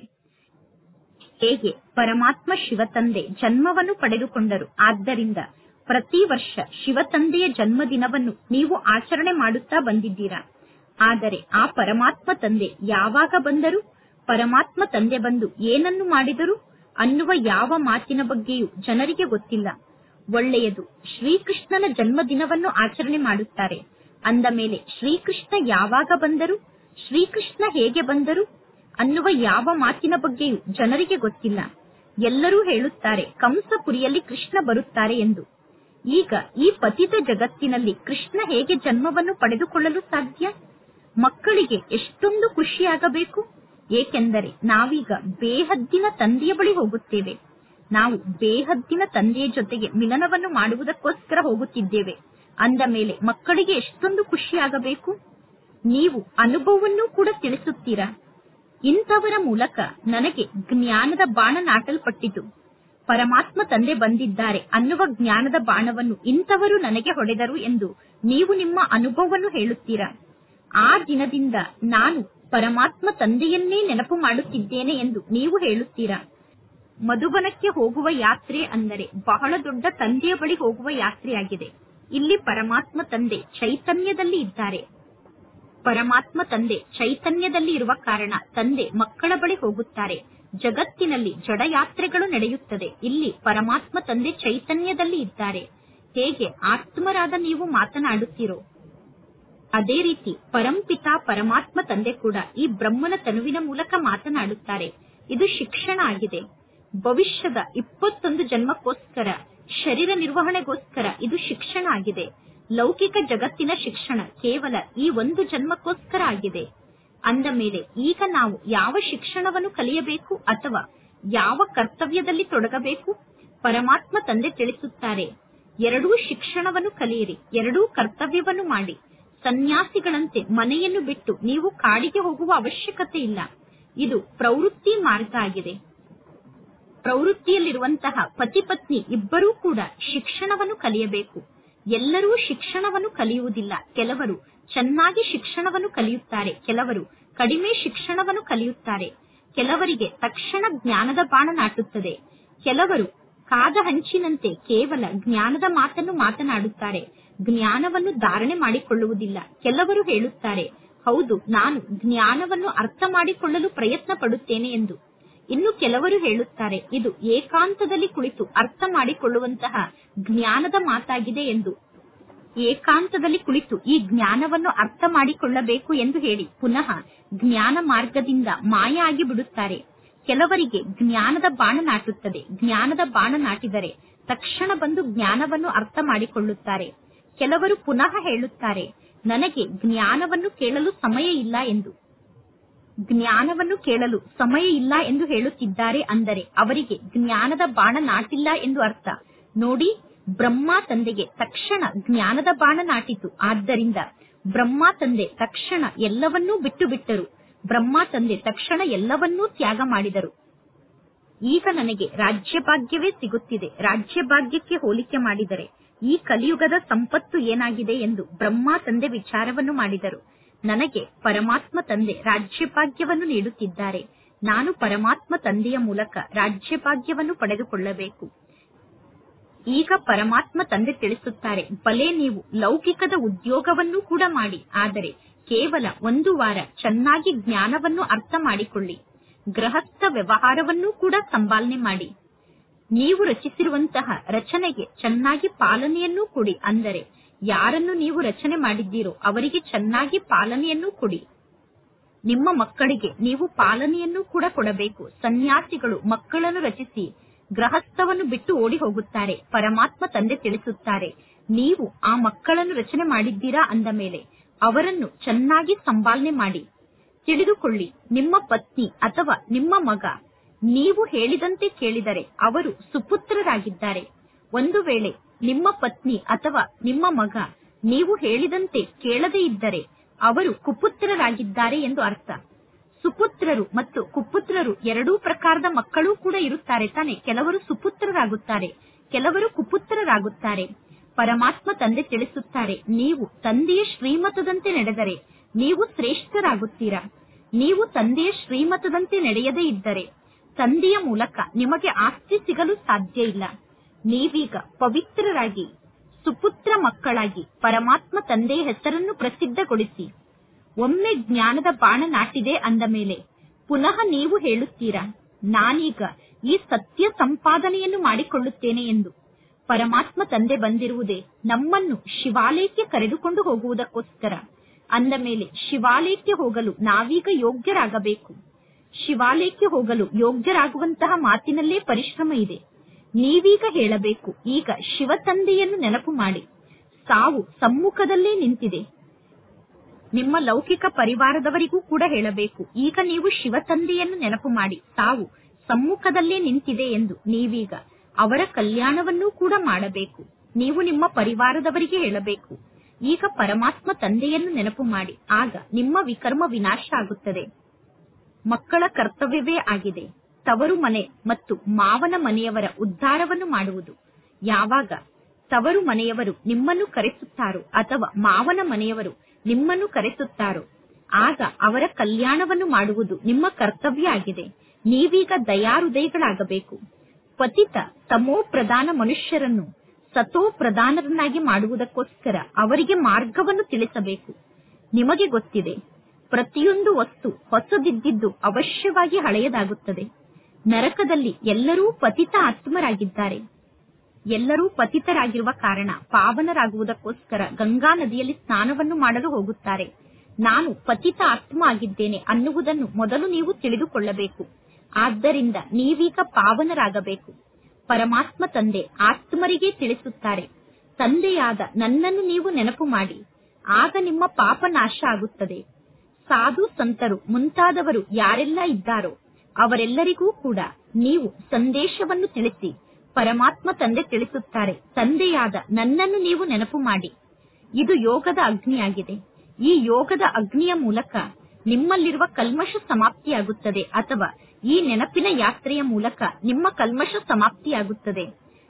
ಹೇಗೆ ಪರಮಾತ್ಮ ಶಿವತಂದೆ ಜನ್ಮವನ್ನು ಪಡೆದುಕೊಂಡರು ಆದ್ದರಿಂದ ಪ್ರತಿ ವರ್ಷ ಶಿವತಂದೆಯ ಜನ್ಮದಿನವನ್ನು ನೀವು ಆಚರಣೆ ಮಾಡುತ್ತಾ ಬಂದಿದ್ದೀರಾ ಆದರೆ ಆ ಪರಮಾತ್ಮ ತಂದೆ ಯಾವಾಗ ಬಂದರು ಪರಮಾತ್ಮ ತಂದೆ ಬಂದು ಏನನ್ನು ಮಾಡಿದರು ಅನ್ನುವ ಯಾವ ಮಾತಿನ ಬಗ್ಗೆಯೂ ಜನರಿಗೆ ಗೊತ್ತಿಲ್ಲ ಒಳ್ಳೆಯದು ಶ್ರೀಕೃಷ್ಣನ ಜನ್ಮದಿನವನ್ನು ಆಚರಣೆ ಮಾಡುತ್ತಾರೆ ಅಂದ ಮೇಲೆ ಶ್ರೀಕೃಷ್ಣ ಯಾವಾಗ ಬಂದರು ಶ್ರೀಕೃಷ್ಣ ಹೇಗೆ ಬಂದರು ಅನ್ನುವ ಯಾವ ಮಾತಿನ ಬಗ್ಗೆಯೂ ಜನರಿಗೆ ಗೊತ್ತಿಲ್ಲ ಎಲ್ಲರೂ ಹೇಳುತ್ತಾರೆ ಕಂಸಪುರಿಯಲ್ಲಿ ಕೃಷ್ಣ ಬರುತ್ತಾರೆ ಎಂದು ಈಗ ಈ ಪತಿತ ಜಗತ್ತಿನಲ್ಲಿ ಕೃಷ್ಣ ಹೇಗೆ ಜನ್ಮವನ್ನು ಪಡೆದುಕೊಳ್ಳಲು ಸಾಧ್ಯ ಮಕ್ಕಳಿಗೆ ಎಷ್ಟೊಂದು ಖುಷಿಯಾಗಬೇಕು ಏಕೆಂದರೆ ನಾವೀಗ ಬೇಹದ್ದಿನ ತಂದೆಯ ಬಳಿ ಹೋಗುತ್ತೇವೆ ನಾವು ಬೇಹದ್ದಿನ ತಂದೆಯ ಜೊತೆಗೆ ಮಿಲನವನ್ನು ಮಾಡುವುದಕ್ಕೋಸ್ಕರ ಹೋಗುತ್ತಿದ್ದೇವೆ ಅಂದ ಮೇಲೆ ಮಕ್ಕಳಿಗೆ ಎಷ್ಟೊಂದು ಖುಷಿಯಾಗಬೇಕು ನೀವು ಅನುಭವವನ್ನು ಕೂಡ ತಿಳಿಸುತ್ತೀರಾ ಇಂಥವರ ಮೂಲಕ ನನಗೆ ಜ್ಞಾನದ ಬಾಣ ನಾಟಲ್ಪಟ್ಟಿತು ಪರಮಾತ್ಮ ತಂದೆ ಬಂದಿದ್ದಾರೆ ಅನ್ನುವ ಜ್ಞಾನದ ಬಾಣವನ್ನು ಇಂಥವರು ನನಗೆ ಹೊಡೆದರು ಎಂದು ನೀವು ನಿಮ್ಮ ಅನುಭವವನ್ನು ಹೇಳುತ್ತೀರಾ ಆ ದಿನದಿಂದ ನಾನು ಪರಮಾತ್ಮ ತಂದೆಯನ್ನೇ ನೆನಪು ಮಾಡುತ್ತಿದ್ದೇನೆ ಎಂದು ನೀವು ಹೇಳುತ್ತೀರಾ ಮಧುಬನಕ್ಕೆ ಹೋಗುವ ಯಾತ್ರೆ ಅಂದರೆ ಬಹಳ ದೊಡ್ಡ ತಂದೆಯ ಬಳಿ ಹೋಗುವ ಯಾತ್ರೆಯಾಗಿದೆ ಇಲ್ಲಿ ಪರಮಾತ್ಮ ತಂದೆ ಚೈತನ್ಯದಲ್ಲಿ ಇದ್ದಾರೆ ಪರಮಾತ್ಮ ತಂದೆ ಚೈತನ್ಯದಲ್ಲಿ ಇರುವ ಕಾರಣ ತಂದೆ ಮಕ್ಕಳ ಬಳಿ ಹೋಗುತ್ತಾರೆ ಜಗತ್ತಿನಲ್ಲಿ ಜಡಯಾತ್ರೆಗಳು ನಡೆಯುತ್ತದೆ ಇಲ್ಲಿ ಪರಮಾತ್ಮ ತಂದೆ ಚೈತನ್ಯದಲ್ಲಿ ಇದ್ದಾರೆ ಹೇಗೆ ಆತ್ಮರಾದ ನೀವು ಮಾತನಾಡುತ್ತೀರೋ ಅದೇ ರೀತಿ ಪರಂಪಿತ ಪರಮಾತ್ಮ ತಂದೆ ಕೂಡ ಈ ಬ್ರಹ್ಮನ ತನುವಿನ ಮೂಲಕ ಮಾತನಾಡುತ್ತಾರೆ ಇದು ಶಿಕ್ಷಣ ಆಗಿದೆ ಭವಿಷ್ಯದ ಇಪ್ಪತ್ತೊಂದು ಜನ್ಮಕ್ಕೋಸ್ಕರ ಶರೀರ ನಿರ್ವಹಣೆಗೋಸ್ಕರ ಇದು ಶಿಕ್ಷಣ ಆಗಿದೆ ಲೌಕಿಕ ಜಗತ್ತಿನ ಶಿಕ್ಷಣ ಕೇವಲ ಈ ಒಂದು ಜನ್ಮಕ್ಕೋಸ್ಕರ ಆಗಿದೆ ಅಂದ ಮೇಲೆ ಈಗ ನಾವು ಯಾವ ಶಿಕ್ಷಣವನ್ನು ಕಲಿಯಬೇಕು ಅಥವಾ ಯಾವ ಕರ್ತವ್ಯದಲ್ಲಿ ತೊಡಗಬೇಕು ಪರಮಾತ್ಮ ತಂದೆ ತಿಳಿಸುತ್ತಾರೆ ಎರಡೂ ಶಿಕ್ಷಣವನ್ನು ಕಲಿಯಿರಿ ಎರಡೂ ಕರ್ತವ್ಯವನ್ನು ಮಾಡಿ ಸನ್ಯಾಸಿಗಳಂತೆ ಮನೆಯನ್ನು ಬಿಟ್ಟು ನೀವು ಕಾಡಿಗೆ ಹೋಗುವ ಅವಶ್ಯಕತೆ ಇಲ್ಲ ಇದು ಪ್ರವೃತ್ತಿ ಮಾರ್ಗ ಆಗಿದೆ ಪ್ರವೃತ್ತಿಯಲ್ಲಿರುವಂತಹ ಪತಿ ಪತ್ನಿ ಇಬ್ಬರೂ ಕೂಡ ಶಿಕ್ಷಣವನ್ನು ಕಲಿಯಬೇಕು ಎಲ್ಲರೂ ಶಿಕ್ಷಣವನ್ನು ಕಲಿಯುವುದಿಲ್ಲ ಕೆಲವರು ಚೆನ್ನಾಗಿ ಶಿಕ್ಷಣವನ್ನು ಕಲಿಯುತ್ತಾರೆ ಕೆಲವರು ಕಡಿಮೆ ಶಿಕ್ಷಣವನ್ನು ಕಲಿಯುತ್ತಾರೆ ಕೆಲವರಿಗೆ ತಕ್ಷಣ ಜ್ಞಾನದ ಬಾಣ ನಾಟುತ್ತದೆ ಕೆಲವರು ಕಾದ ಹಂಚಿನಂತೆ ಕೇವಲ ಜ್ಞಾನದ ಮಾತನ್ನು ಮಾತನಾಡುತ್ತಾರೆ ಜ್ಞಾನವನ್ನು ಧಾರಣೆ ಮಾಡಿಕೊಳ್ಳುವುದಿಲ್ಲ ಕೆಲವರು ಹೇಳುತ್ತಾರೆ ಹೌದು ನಾನು ಜ್ಞಾನವನ್ನು ಅರ್ಥ ಮಾಡಿಕೊಳ್ಳಲು ಪ್ರಯತ್ನ ಪಡುತ್ತೇನೆ ಎಂದು ಇನ್ನು ಕೆಲವರು ಹೇಳುತ್ತಾರೆ ಇದು ಏಕಾಂತದಲ್ಲಿ ಕುಳಿತು ಅರ್ಥ ಮಾಡಿಕೊಳ್ಳುವಂತಹ ಜ್ಞಾನದ ಮಾತಾಗಿದೆ ಎಂದು ಏಕಾಂತದಲ್ಲಿ ಕುಳಿತು ಈ ಜ್ಞಾನವನ್ನು ಅರ್ಥ ಮಾಡಿಕೊಳ್ಳಬೇಕು ಎಂದು ಹೇಳಿ ಪುನಃ ಜ್ಞಾನ ಮಾರ್ಗದಿಂದ ಮಾಯ ಆಗಿ ಬಿಡುತ್ತಾರೆ ಕೆಲವರಿಗೆ ಜ್ಞಾನದ ಬಾಣ ನಾಟುತ್ತದೆ ಜ್ಞಾನದ ಬಾಣ ನಾಟಿದರೆ ತಕ್ಷಣ ಬಂದು ಜ್ಞಾನವನ್ನು ಅರ್ಥ ಮಾಡಿಕೊಳ್ಳುತ್ತಾರೆ ಕೆಲವರು ಪುನಃ ಹೇಳುತ್ತಾರೆ ನನಗೆ ಜ್ಞಾನವನ್ನು ಕೇಳಲು ಸಮಯ ಇಲ್ಲ ಎಂದು ಜ್ಞಾನವನ್ನು ಕೇಳಲು ಸಮಯ ಇಲ್ಲ ಎಂದು ಹೇಳುತ್ತಿದ್ದಾರೆ ಅಂದರೆ ಅವರಿಗೆ ಜ್ಞಾನದ ಬಾಣ ನಾಟಿಲ್ಲ ಎಂದು ಅರ್ಥ ನೋಡಿ ಬ್ರಹ್ಮ ತಂದೆಗೆ ತಕ್ಷಣ ಜ್ಞಾನದ ಬಾಣ ನಾಟಿತು ಆದ್ದರಿಂದ ಬ್ರಹ್ಮ ತಂದೆ ತಕ್ಷಣ ಎಲ್ಲವನ್ನೂ ಬಿಟ್ಟು ಬಿಟ್ಟರು ಬ್ರಹ್ಮ ತಂದೆ ತಕ್ಷಣ ಎಲ್ಲವನ್ನೂ ತ್ಯಾಗ ಮಾಡಿದರು ಈಗ ನನಗೆ ರಾಜ್ಯಭಾಗ್ಯವೇ ಸಿಗುತ್ತಿದೆ ರಾಜ್ಯಭಾಗ್ಯಕ್ಕೆ ಹೋಲಿಕೆ ಮಾಡಿದರೆ ಈ ಕಲಿಯುಗದ ಸಂಪತ್ತು ಏನಾಗಿದೆ ಎಂದು ಬ್ರಹ್ಮ ತಂದೆ ವಿಚಾರವನ್ನು ಮಾಡಿದರು ನನಗೆ ಪರಮಾತ್ಮ ತಂದೆ ರಾಜ್ಯಭಾಗ್ಯವನ್ನು ನೀಡುತ್ತಿದ್ದಾರೆ ನಾನು ಪರಮಾತ್ಮ ತಂದೆಯ ಮೂಲಕ ರಾಜ್ಯಭಾಗ್ಯವನ್ನು ಪಡೆದುಕೊಳ್ಳಬೇಕು ಈಗ ಪರಮಾತ್ಮ ತಂದೆ ತಿಳಿಸುತ್ತಾರೆ ಭಲೆ ನೀವು ಲೌಕಿಕದ ಉದ್ಯೋಗವನ್ನು ಕೂಡ ಮಾಡಿ ಆದರೆ ಕೇವಲ ಒಂದು ವಾರ ಚೆನ್ನಾಗಿ ಜ್ಞಾನವನ್ನು ಅರ್ಥ ಮಾಡಿಕೊಳ್ಳಿ ಗೃಹಸ್ಥ ವ್ಯವಹಾರವನ್ನೂ ಕೂಡ ಸಂಪಾಲನೆ ಮಾಡಿ ನೀವು ರಚಿಸಿರುವಂತಹ ರಚನೆಗೆ ಚೆನ್ನಾಗಿ ಪಾಲನೆಯನ್ನೂ ಕೊಡಿ ಅಂದರೆ ಯಾರನ್ನು ನೀವು ರಚನೆ ಮಾಡಿದ್ದೀರೋ ಅವರಿಗೆ ಚೆನ್ನಾಗಿ ಪಾಲನೆಯನ್ನೂ ಕೊಡಿ ನಿಮ್ಮ ಮಕ್ಕಳಿಗೆ ನೀವು ಪಾಲನೆಯನ್ನು ಕೂಡ ಕೊಡಬೇಕು ಸನ್ಯಾಸಿಗಳು ಮಕ್ಕಳನ್ನು ರಚಿಸಿ ಗೃಹಸ್ಥವನ್ನು ಬಿಟ್ಟು ಓಡಿ ಹೋಗುತ್ತಾರೆ ಪರಮಾತ್ಮ ತಂದೆ ತಿಳಿಸುತ್ತಾರೆ ನೀವು ಆ ಮಕ್ಕಳನ್ನು ರಚನೆ ಮಾಡಿದ್ದೀರಾ ಅಂದ ಮೇಲೆ ಅವರನ್ನು ಚೆನ್ನಾಗಿ ಸಂಪಾಲನೆ ಮಾಡಿ ತಿಳಿದುಕೊಳ್ಳಿ ನಿಮ್ಮ ಪತ್ನಿ ಅಥವಾ ನಿಮ್ಮ ಮಗ ನೀವು ಹೇಳಿದಂತೆ ಕೇಳಿದರೆ ಅವರು ಸುಪುತ್ರರಾಗಿದ್ದಾರೆ ಒಂದು ವೇಳೆ ನಿಮ್ಮ ಪತ್ನಿ ಅಥವಾ ನಿಮ್ಮ ಮಗ ನೀವು ಹೇಳಿದಂತೆ ಕೇಳದೇ ಇದ್ದರೆ ಅವರು ಕುಪುತ್ರರಾಗಿದ್ದಾರೆ ಎಂದು ಅರ್ಥ ಸುಪುತ್ರರು ಮತ್ತು ಕುಪುತ್ರರು ಎರಡೂ ಪ್ರಕಾರದ ಮಕ್ಕಳೂ ಕೂಡ ಇರುತ್ತಾರೆ ತಾನೆ ಕೆಲವರು ಸುಪುತ್ರರಾಗುತ್ತಾರೆ ಕೆಲವರು ಕುಪುತ್ರರಾಗುತ್ತಾರೆ ಪರಮಾತ್ಮ ತಂದೆ ತಿಳಿಸುತ್ತಾರೆ ನೀವು ತಂದೆಯ ಶ್ರೀಮತದಂತೆ ನಡೆದರೆ ನೀವು ಶ್ರೇಷ್ಠರಾಗುತ್ತೀರಾ ನೀವು ತಂದೆಯ ಶ್ರೀಮತದಂತೆ ನಡೆಯದೇ ಇದ್ದರೆ ತಂದೆಯ ಮೂಲಕ ನಿಮಗೆ ಆಸ್ತಿ ಸಿಗಲು ಸಾಧ್ಯ ಇಲ್ಲ ನೀವೀಗ ಪವಿತ್ರರಾಗಿ ಸುಪುತ್ರ ಮಕ್ಕಳಾಗಿ ಪರಮಾತ್ಮ ತಂದೆಯ ಹೆಸರನ್ನು ಪ್ರಸಿದ್ಧಗೊಳಿಸಿ ಒಮ್ಮೆ ಜ್ಞಾನದ ಬಾಣ ನಾಟಿದೆ ಅಂದ ಮೇಲೆ ಪುನಃ ನೀವು ಹೇಳುತ್ತೀರಾ ನಾನೀಗ ಈ ಸತ್ಯ ಸಂಪಾದನೆಯನ್ನು ಮಾಡಿಕೊಳ್ಳುತ್ತೇನೆ ಎಂದು ಪರಮಾತ್ಮ ತಂದೆ ಬಂದಿರುವುದೇ ನಮ್ಮನ್ನು ಶಿವಾಲಯಕ್ಕೆ ಕರೆದುಕೊಂಡು ಹೋಗುವುದಕ್ಕೋಸ್ಕರ ಅಂದ ಮೇಲೆ ಶಿವಾಲಯಕ್ಕೆ ಹೋಗಲು ನಾವೀಗ ಯೋಗ್ಯರಾಗಬೇಕು ಶಿವಾಲಯಕ್ಕೆ ಹೋಗಲು ಯೋಗ್ಯರಾಗುವಂತಹ ಮಾತಿನಲ್ಲೇ ಪರಿಶ್ರಮ ಇದೆ ನೀವೀಗ ಹೇಳಬೇಕು ಈಗ ಶಿವ ತಂದೆಯನ್ನು ನೆನಪು ಮಾಡಿ ಸಾವು ಸಮ್ಮುಖದಲ್ಲೇ ನಿಂತಿದೆ ನಿಮ್ಮ ಲೌಕಿಕ ಪರಿವಾರದವರಿಗೂ ಕೂಡ ಹೇಳಬೇಕು ಈಗ ನೀವು ಶಿವ ತಂದೆಯನ್ನು ನೆನಪು ಮಾಡಿ ಸಾವು ಸಮ್ಮುಖದಲ್ಲೇ ನಿಂತಿದೆ ಎಂದು ನೀವೀಗ ಅವರ ಕಲ್ಯಾಣವನ್ನೂ ಕೂಡ ಮಾಡಬೇಕು ನೀವು ನಿಮ್ಮ ಪರಿವಾರದವರಿಗೆ ಹೇಳಬೇಕು ಈಗ ಪರಮಾತ್ಮ ತಂದೆಯನ್ನು ನೆನಪು ಮಾಡಿ ಆಗ ನಿಮ್ಮ ವಿಕರ್ಮ ವಿನಾಶ ಆಗುತ್ತದೆ ಮಕ್ಕಳ ಕರ್ತವ್ಯವೇ ಆಗಿದೆ ತವರು ಮನೆ ಮತ್ತು ಮಾವನ ಮನೆಯವರ ಉದ್ಧಾರವನ್ನು ಮಾಡುವುದು ಯಾವಾಗ ತವರು ಮನೆಯವರು ನಿಮ್ಮನ್ನು ಕರೆಸುತ್ತಾರೋ ಅಥವಾ ಮಾವನ ಮನೆಯವರು ನಿಮ್ಮನ್ನು ಕರೆಸುತ್ತಾರೋ ಆಗ ಅವರ ಕಲ್ಯಾಣವನ್ನು ಮಾಡುವುದು ನಿಮ್ಮ ಕರ್ತವ್ಯ ಆಗಿದೆ ನೀವೀಗ ದಯಾಹೃದಯಗಳಾಗಬೇಕು ಪತಿತ ತಮೋ ಪ್ರಧಾನ ಮನುಷ್ಯರನ್ನು ಸತೋ ಪ್ರಧಾನರನ್ನಾಗಿ ಮಾಡುವುದಕ್ಕೋಸ್ಕರ ಅವರಿಗೆ ಮಾರ್ಗವನ್ನು ತಿಳಿಸಬೇಕು ನಿಮಗೆ ಗೊತ್ತಿದೆ ಪ್ರತಿಯೊಂದು ವಸ್ತು ಹೊಸದಿದ್ದಿದ್ದು ಅವಶ್ಯವಾಗಿ ಹಳೆಯದಾಗುತ್ತದೆ ನರಕದಲ್ಲಿ ಎಲ್ಲರೂ ಪತಿತ ಆತ್ಮರಾಗಿದ್ದಾರೆ ಎಲ್ಲರೂ ಪತಿತರಾಗಿರುವ ಕಾರಣ ಪಾವನರಾಗುವುದಕ್ಕೋಸ್ಕರ ಗಂಗಾ ನದಿಯಲ್ಲಿ ಸ್ನಾನವನ್ನು ಮಾಡಲು ಹೋಗುತ್ತಾರೆ ನಾನು ಪತಿತ ಆತ್ಮ ಆಗಿದ್ದೇನೆ ಅನ್ನುವುದನ್ನು ಮೊದಲು ನೀವು ತಿಳಿದುಕೊಳ್ಳಬೇಕು ಆದ್ದರಿಂದ ನೀವೀಗ ಪಾವನರಾಗಬೇಕು ಪರಮಾತ್ಮ ತಂದೆ ಆತ್ಮರಿಗೆ ತಿಳಿಸುತ್ತಾರೆ ತಂದೆಯಾದ ನನ್ನನ್ನು ನೀವು ನೆನಪು ಮಾಡಿ ಆಗ ನಿಮ್ಮ ಪಾಪ ನಾಶ ಆಗುತ್ತದೆ ಸಾಧು ಸಂತರು ಮುಂತಾದವರು ಯಾರೆಲ್ಲ ಇದ್ದಾರೋ ಅವರೆಲ್ಲರಿಗೂ ಕೂಡ ನೀವು ಸಂದೇಶವನ್ನು ತಿಳಿಸಿ ಪರಮಾತ್ಮ ತಂದೆ ತಿಳಿಸುತ್ತಾರೆ ತಂದೆಯಾದ ನನ್ನನ್ನು ನೀವು ನೆನಪು ಮಾಡಿ ಇದು ಯೋಗದ ಅಗ್ನಿಯಾಗಿದೆ ಈ ಯೋಗದ ಅಗ್ನಿಯ ಮೂಲಕ ನಿಮ್ಮಲ್ಲಿರುವ ಕಲ್ಮಶ ಸಮಾಪ್ತಿಯಾಗುತ್ತದೆ ಅಥವಾ ಈ ನೆನಪಿನ ಯಾತ್ರೆಯ ಮೂಲಕ ನಿಮ್ಮ ಕಲ್ಮಶ ಸಮಾಪ್ತಿಯಾಗುತ್ತದೆ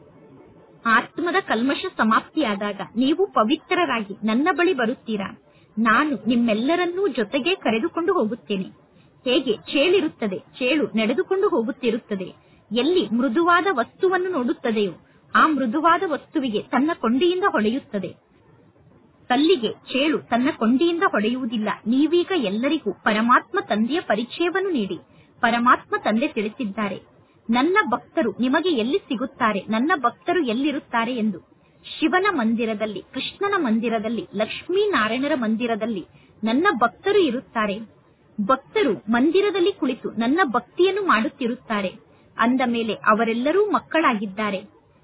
ಆತ್ಮದ ಕಲ್ಮಶ ಸಮಾಪ್ತಿಯಾದಾಗ ನೀವು ಪವಿತ್ರರಾಗಿ ನನ್ನ ಬಳಿ ಬರುತ್ತೀರಾ ನಾನು ನಿಮ್ಮೆಲ್ಲರನ್ನೂ ಜೊತೆಗೆ ಕರೆದುಕೊಂಡು ಹೋಗುತ್ತೇನೆ ಹೇಗೆ ಚೇಳಿರುತ್ತದೆ ಚೇಳು ನಡೆದುಕೊಂಡು ಹೋಗುತ್ತಿರುತ್ತದೆ ಎಲ್ಲಿ ಮೃದುವಾದ ವಸ್ತುವನ್ನು ನೋಡುತ್ತದೆಯೋ ಆ ಮೃದುವಾದ ವಸ್ತುವಿಗೆ ತನ್ನ ಕೊಂಡಿಯಿಂದ ಹೊಡೆಯುತ್ತದೆ ಕಲ್ಲಿಗೆ ಚೇಳು ತನ್ನ ಕೊಂಡಿಯಿಂದ ಹೊಡೆಯುವುದಿಲ್ಲ ನೀವೀಗ ಎಲ್ಲರಿಗೂ ಪರಮಾತ್ಮ ತಂದೆಯ ಪರಿಚಯವನ್ನು ನೀಡಿ ಪರಮಾತ್ಮ ತಂದೆ ತಿಳಿಸಿದ್ದಾರೆ ನನ್ನ ಭಕ್ತರು ನಿಮಗೆ ಎಲ್ಲಿ ಸಿಗುತ್ತಾರೆ ನನ್ನ ಭಕ್ತರು ಎಲ್ಲಿರುತ್ತಾರೆ ಎಂದು ಶಿವನ ಮಂದಿರದಲ್ಲಿ ಕೃಷ್ಣನ ಮಂದಿರದಲ್ಲಿ ಲಕ್ಷ್ಮೀನಾರಾಯಣರ ಮಂದಿರದಲ್ಲಿ ನನ್ನ ಭಕ್ತರು ಇರುತ್ತಾರೆ ಭಕ್ತರು ಮಂದಿರದಲ್ಲಿ ಕುಳಿತು ನನ್ನ ಭಕ್ತಿಯನ್ನು ಮಾಡುತ್ತಿರುತ್ತಾರೆ ಅಂದ ಮೇಲೆ ಅವರೆಲ್ಲರೂ ಮಕ್ಕಳಾಗಿದ್ದಾರೆ